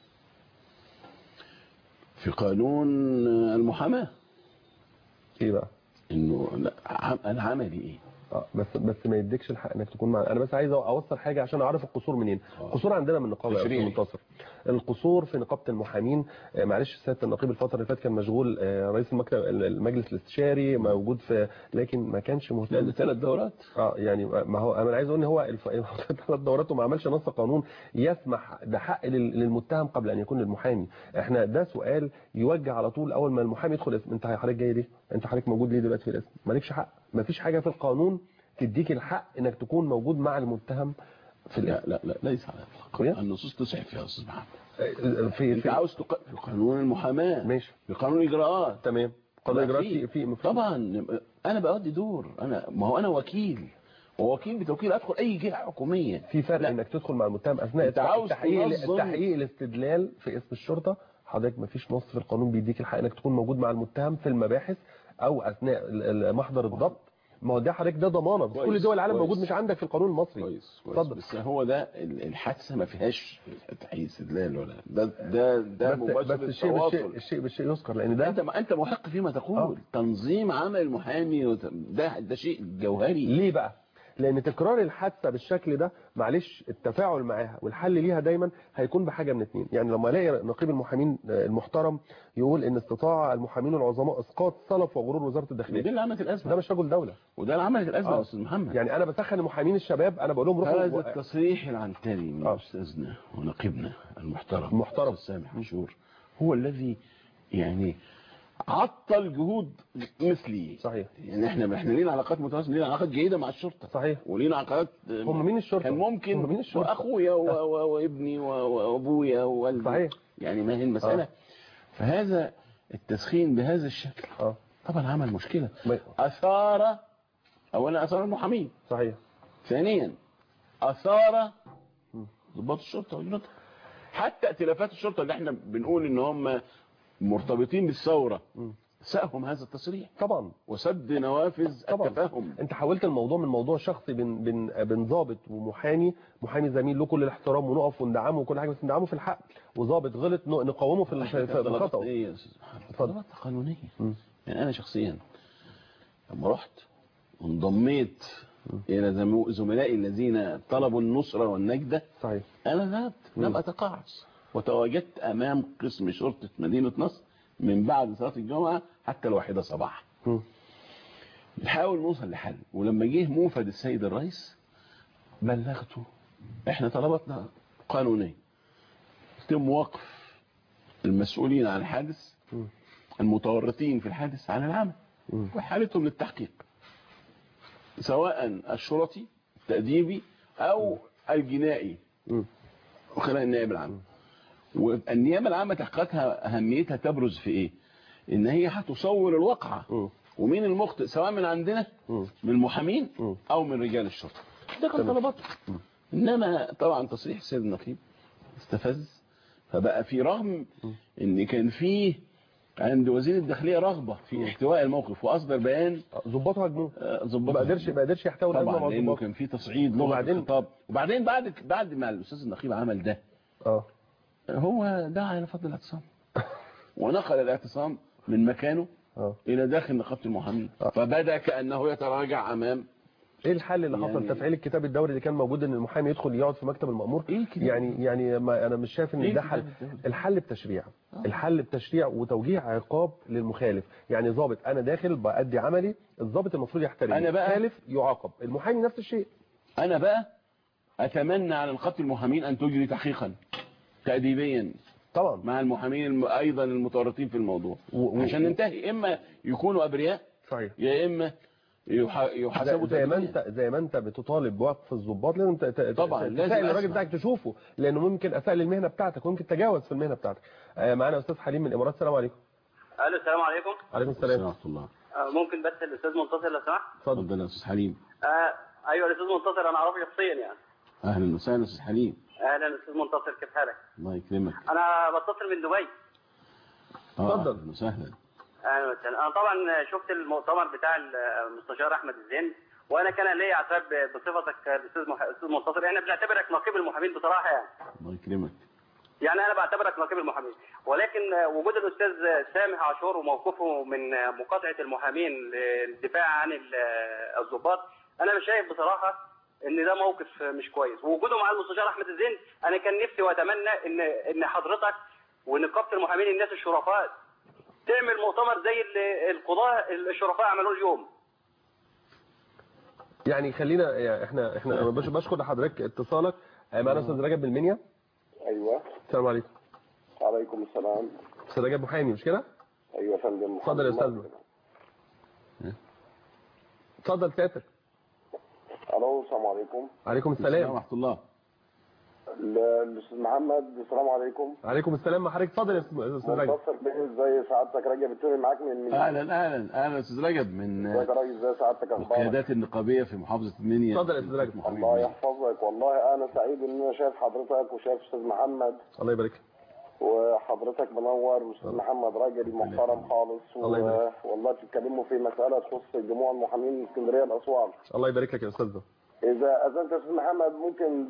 في قانون المحاماه ايه بقى؟ انه لا عم- العملي ايه اه بس بس ما يديكش الحق انك تكون مع انا بس عايز اوصل حاجه عشان اعرف القصور منين القصور عندنا من النقابه يا استاذ تشريعي. منتصر القصور في نقابه المحامين آه، معلش سياده النقيب الفتره اللي فاتت كان مشغول آه، رئيس المكتب المجلس الاستشاري موجود في لكن ما كانش مهتم لأن ثلاث دورات اه يعني ما هو انا عايز اقول ان هو الف- ثلاث دورات وما عملش نص قانون يسمح ده حق لل- للمتهم قبل ان يكون للمحامي احنا ده سؤال يوجه على طول اول ما المحامي يدخل اسم انت حضرتك جاي ليه انت حضرتك موجود ليه دلوقتي في الاسم مالكش حق ما فيش حاجه في القانون تديك الحق انك تكون موجود مع المتهم في لا الاسم لا لا ليس على كويس؟ الاطلاق النصوص تسعف يا استاذ محمد في انت في عاوز تق... في قانون المحاماه ماشي في قانون الاجراءات تمام قانون لا، اجراءات في في مفهوم. طبعا انا بأدي دور انا ما هو انا وكيل ووكيل بتوكيل ادخل اي جهه حكوميه في فرق لا. انك تدخل مع المتهم اثناء أنت عاوز تحقيق تنظم- تحقيق الاستدلال في اسم الشرطه حضرتك ما فيش نص في القانون بيديك الحق انك تكون موجود مع المتهم في المباحث او اثناء ال- ال- محضر الضبط ما هو ده حضرتك ده ضمانه بس كل كويس، دول العالم كويس. موجود مش عندك في القانون المصري كويس كويس اتفضل. بس هو ده ال- الحادثه ما فيهاش تحقيق استدلال ولا ده ده ده بس, مباشر بس الشيء بالشيء التواصل. الشيء بالشيء يذكر لان ده انت انت محق فيما تقول آه. تنظيم عمل المحامي وت- ده ده شيء جوهري ليه بقى لان تكرار الحادثه بالشكل ده معلش التفاعل معاها والحل ليها دايما هيكون بحاجه من اتنين يعني لما الاقي نقيب المحامين آه، المحترم يقول ان استطاع المحامين العظماء اسقاط سلف وغرور وزاره وده الداخليه اللي عملت ده الازمه مش رجل دوله وده اللي عملت الازمه آه. يا استاذ محمد يعني انا بسخن المحامين الشباب انا بقول لهم هذا روحوا التصريح العنتري من آه. استاذنا ونقيبنا المحترم المحترم. أستاذ سامح عاشور هو الذي يعني عطل جهود مثلي صحيح يعني احنا احنا لينا علاقات متواصله لينا علاقات جيده مع الشرطه صحيح ولينا علاقات هم مين الشرطه كان ممكن هم مين الشرطه واخويا و- و- وابني و- وابويا ووالدي صحيح. يعني ما هي المساله آه. فهذا التسخين بهذا الشكل اه طبعا عمل مشكله ما- اثار اولا اثار المحامين صحيح ثانيا اثار ضباط الشرطه وجنودها حتى ائتلافات الشرطه اللي احنا بنقول ان هم مرتبطين بالثوره مم. ساهم هذا التصريح طبعا وسد نوافذ طبعا. التفاهم انت حولت الموضوع من موضوع شخصي بين بين بين ضابط ومحامي محامي زميل له كل الاحترام ونقف وندعمه وكل حاجه بس ندعمه في الحق وضابط غلط ن- نقومه في ال- في في طلبات الخطا ايه يا استاذ محمد؟ اتفضل. طلبات قانونيه مم. يعني انا شخصيا لما رحت وانضميت الى زمو- زملائي الذين طلبوا النصره والنجده صحيح انا ذهبت لم مم. اتقاعس وتواجدت امام قسم شرطه مدينه نصر من بعد صلاه الجمعه حتى الواحده صباحا مم. نحاول نوصل لحل ولما جه موفد السيد الرئيس بلغته احنا طلباتنا قانونيه يتم وقف المسؤولين عن الحادث مم. المتورطين في الحادث عن العمل مم. وحالتهم للتحقيق سواء الشرطي التأديبي او الجنائي مم. وخلال النائب العام والنيابه العامه تحقيقاتها اهميتها تبرز في ايه ان هي هتصور الواقعه مم. ومين المخطئ سواء من عندنا مم. من المحامين مم. او من رجال الشرطه ده كان تمام. طلباتهم انما طبعا تصريح السيد النقيب استفز فبقى في رغم ان كان فيه عند وزير الداخليه رغبه في احتواء الموقف واصدر بيان ظباطه هجموه آه، ما ظباط قدرش ما قدرش يحتوي الازمه طبعا مع لانه الظباط كان في تصعيد لغه وبعدين- الخطاب وبعدين بعد بعد ما الاستاذ النقيب عمل ده اه هو دعا الى فضل الاعتصام ونقل الاعتصام من مكانه اه الى داخل نقابه المحامين آه. فبدا كانه يتراجع امام ايه الحل اللي حصل يعني- تفعيل الكتاب الدوري اللي كان موجود ان المحامي يدخل يقعد في مكتب المأمور ايه الكتاب يعني يعني ما انا مش شايف ان إيه ده الكتاب حل الدوري؟ الحل بتشريع آه. الحل بتشريع وتوجيه عقاب للمخالف يعني ضابط انا داخل بأدي عملي الضابط المفروض يحترم أنا بقى- خالف يعاقب المحامي نفس الشيء انا بقى اتمنى على نقابه المحامين ان تجري تحقيقا تاديبيا طبعا مع المحامين الم... ايضا المتورطين في الموضوع و- و- عشان ننتهي اما يكونوا ابرياء صحيح يا اما يح... يحاسبوا زي, زي ما تأديبياً. انت زي ما انت بتطالب بوقف الضباط لازم ت- ت- طبعاً، ت- لازم تسائل الراجل أسمع. بتاعك تشوفه لانه ممكن اساء للمهنه بتاعتك وممكن تجاوز في المهنه بتاعتك آه، معانا استاذ حليم من الامارات السلام عليكم الو السلام عليكم عليكم السلام ورحمه الله آه، ممكن بس الاستاذ منتصر لو سمحت اتفضل اتفضل يا استاذ حليم آه ايوه الاستاذ منتصر انا اعرفه شخصيا يعني اهلا وسهلا استاذ حليم اهلا استاذ منتصر كيف حالك الله يكرمك انا بتصل من دبي آه، اتفضل. اهلا وسهلا اهلا وسهلا انا طبعا شفت المؤتمر بتاع المستشار احمد الزين وانا كان لي اعتراف بصفتك الاستاذ مح... استاذ منتصر احنا بنعتبرك نقيب المحامين بصراحه يعني الله يكرمك يعني انا بعتبرك نقيب المحامين ولكن وجود الاستاذ سامح عاشور وموقفه من مقاطعه المحامين للدفاع عن ال- الضباط انا مش شايف بصراحه ان ده موقف مش كويس ووجوده مع المستشار احمد الزين انا كان نفسي واتمنى ان ان حضرتك ونقابه المحامين الناس الشرفاء تعمل مؤتمر زي اللي القضاه الشرفاء عملوه اليوم يعني خلينا يعني احنا احنا أنا بش- بشكر لحضرتك اتصالك آه، معانا استاذ رجب بالمنيا ايوه السلام عليكم وعليكم السلام استاذ رجب محامي مش كده ايوه يا فندم اتفضل يا استاذ اتفضل سيادتك الو السلام عليكم عليكم السلام ورحمه الله ال- الاستاذ محمد السلام عليكم عليكم السلام مع حضرتك اتفضل يا استاذ رجب منتصر بيه ازاي سعادتك رجب التوني معاك من من اهلا اهلا اهلا استاذ رجب من ازيك يا ريس ازاي سعادتك اخبارك القيادات النقابيه في محافظه المنيا اتفضل يا استاذ رجب الله يحفظك والله انا سعيد ان انا شايف حضرتك وشايف استاذ محمد الله يبارك لك وحضرتك منور واستاذ محمد راجل محترم خالص و... الله يبارك. والله بتتكلموا في مساله تخص جموع المحامين من اسكندريه الاسوان الله يبارك لك يا استاذ اذا اذنت يا استاذ محمد ممكن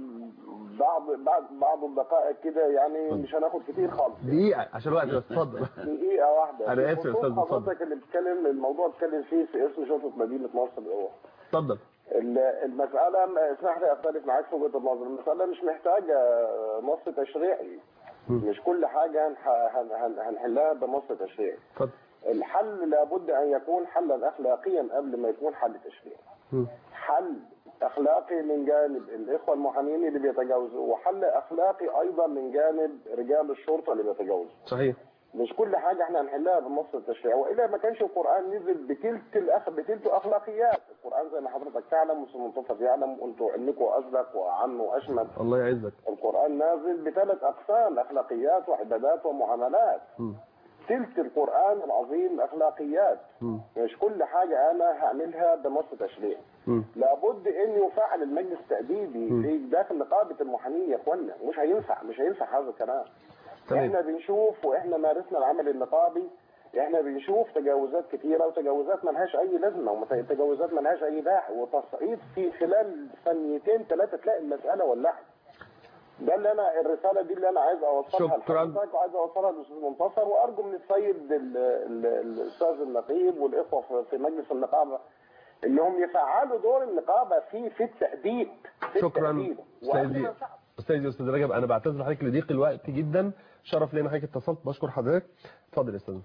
بعض بعض بعض الدقائق كده يعني مش هناخد كتير خالص دقيقه عشان الوقت بس اتفضل دقيقه واحده أنا آسف يا بخصوص أستاذ، اتفضل. حضرتك اللي بتتكلم الموضوع بتتكلم فيه في اسم شرطه مدينه نصر الاول اتفضل ال- المسألة م- اسمح لي أختلف معاك في وجهة النظر، المسألة مش محتاجة نص تشريعي. مش كل حاجة هنح- هن- هن- هنحلها بنص تشريعي. اتفضل الحل لابد أن يكون حلا أخلاقيا قبل ما يكون حل تشريعي. حل أخلاقي من جانب الإخوة المحامين اللي بيتجاوزوا وحل أخلاقي أيضا من جانب رجال الشرطة اللي بيتجاوزوا. صحيح مش كل حاجة احنا هنحلها بالنص التشريعي والا ما كانش القرآن نزل بتلت الأخ بتلت اخلاقيات، القرآن زي ما حضرتك تعلم وسيد منتصف يعلم وانتوا علمكم أصدق وأعم وأشمل. الله يعزك القرآن نازل بثلاث أقسام أخلاقيات وعبادات ومعاملات. مم. تلت القرآن العظيم أخلاقيات. مم. مش كل حاجة أنا هعملها بنص تشريعي. مم. لابد ان يفعل المجلس التأديبي في داخل نقابة المحامين يا اخوانا مش هينفع مش هينفع هذا الكلام تمام. احنا بنشوف واحنا مارسنا العمل النقابي احنا بنشوف تجاوزات كثيره وتجاوزات ملهاش اي لازمه وتجاوزات ملهاش اي داعي وتصعيد في خلال ثانيتين ثلاثه تلاقي المساله ولعت ده اللي انا الرساله دي اللي انا عايز اوصلها شكراً. لحضرتك وعايز اوصلها للاستاذ منتصر وارجو من السيد ال- ال- الاستاذ النقيب والاخوه في- في مجلس النقابه انهم يفعلوا دور النقابه في في التاديب في شكرا التأديب. استاذي وأنا استاذي استاذ رجب انا بعتذر لحضرتك لضيق الوقت جدا شرف لي ان حضرتك اتصلت بشكر حضرتك اتفضل يا استاذ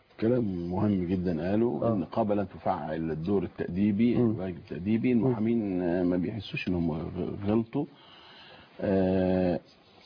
كلام مهم جدا قالوا آه. النقابه لن تفعل الدور التاديبي الواجب التاديبي المحامين آه، ما بيحسوش ان هم غ- غلطوا آه،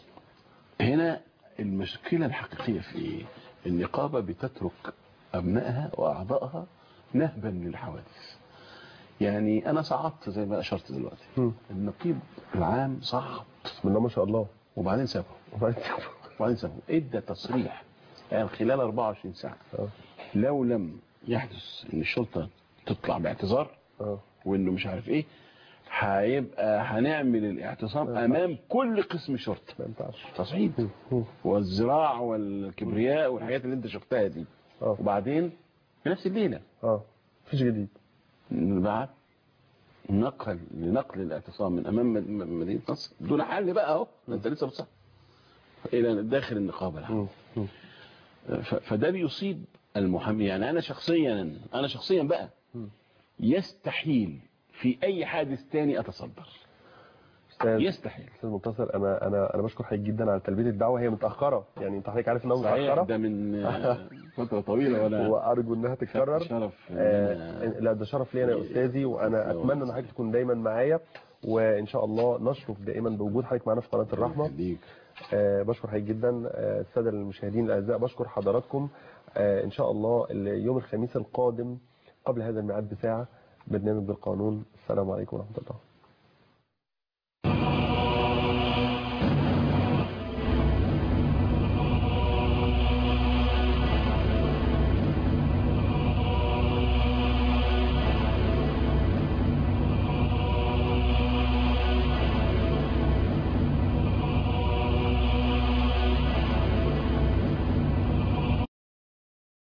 هنا المشكله الحقيقيه في ايه النقابه بتترك ابنائها واعضائها نهبا للحوادث يعني انا صعدت زي ما اشرت دلوقتي مم. النقيب العام صعد بسم الله ما شاء الله وبعدين سابه وبعدين سابه ادى تصريح يعني خلال 24 ساعه اه لو لم يحدث ان الشرطه تطلع باعتذار اه وانه مش عارف ايه هيبقى هنعمل الاعتصام امام كل قسم شرطه ما ينفعش تصعيد مم. والزراع والكبرياء والحاجات اللي انت شفتها دي اه وبعدين في نفس الليله اه مفيش جديد بعد نقل لنقل الاعتصام من امام مد- م- مدينه نصر دون حل بقى اهو ده انت لسه بتصح الى داخل النقابه العامه مم. مم. ف- فده بيصيب المحامي يعني انا شخصيا انا شخصيا بقى يستحيل في اي حادث تاني اتصدر استاذ يستحيل استاذ منتصر انا انا انا بشكر حضرتك جدا على تلبيه الدعوه هي متاخره يعني انت حضرتك عارف انها صحيح متاخره ده من آه، فتره طويله وانا وارجو انها تتكرر شرف إن آه أنا- لا ده شرف لي انا يا استاذي وانا اتمنى ان حضرتك تكون دايما معايا وان شاء الله نشرف دائما بوجود حضرتك معانا في قناه الرحمه يخليك. آه بشكر حضرتك جدا آه الساده المشاهدين الاعزاء بشكر حضراتكم آه ان شاء الله يوم الخميس القادم قبل هذا الميعاد بساعه برنامج بالقانون السلام عليكم ورحمه الله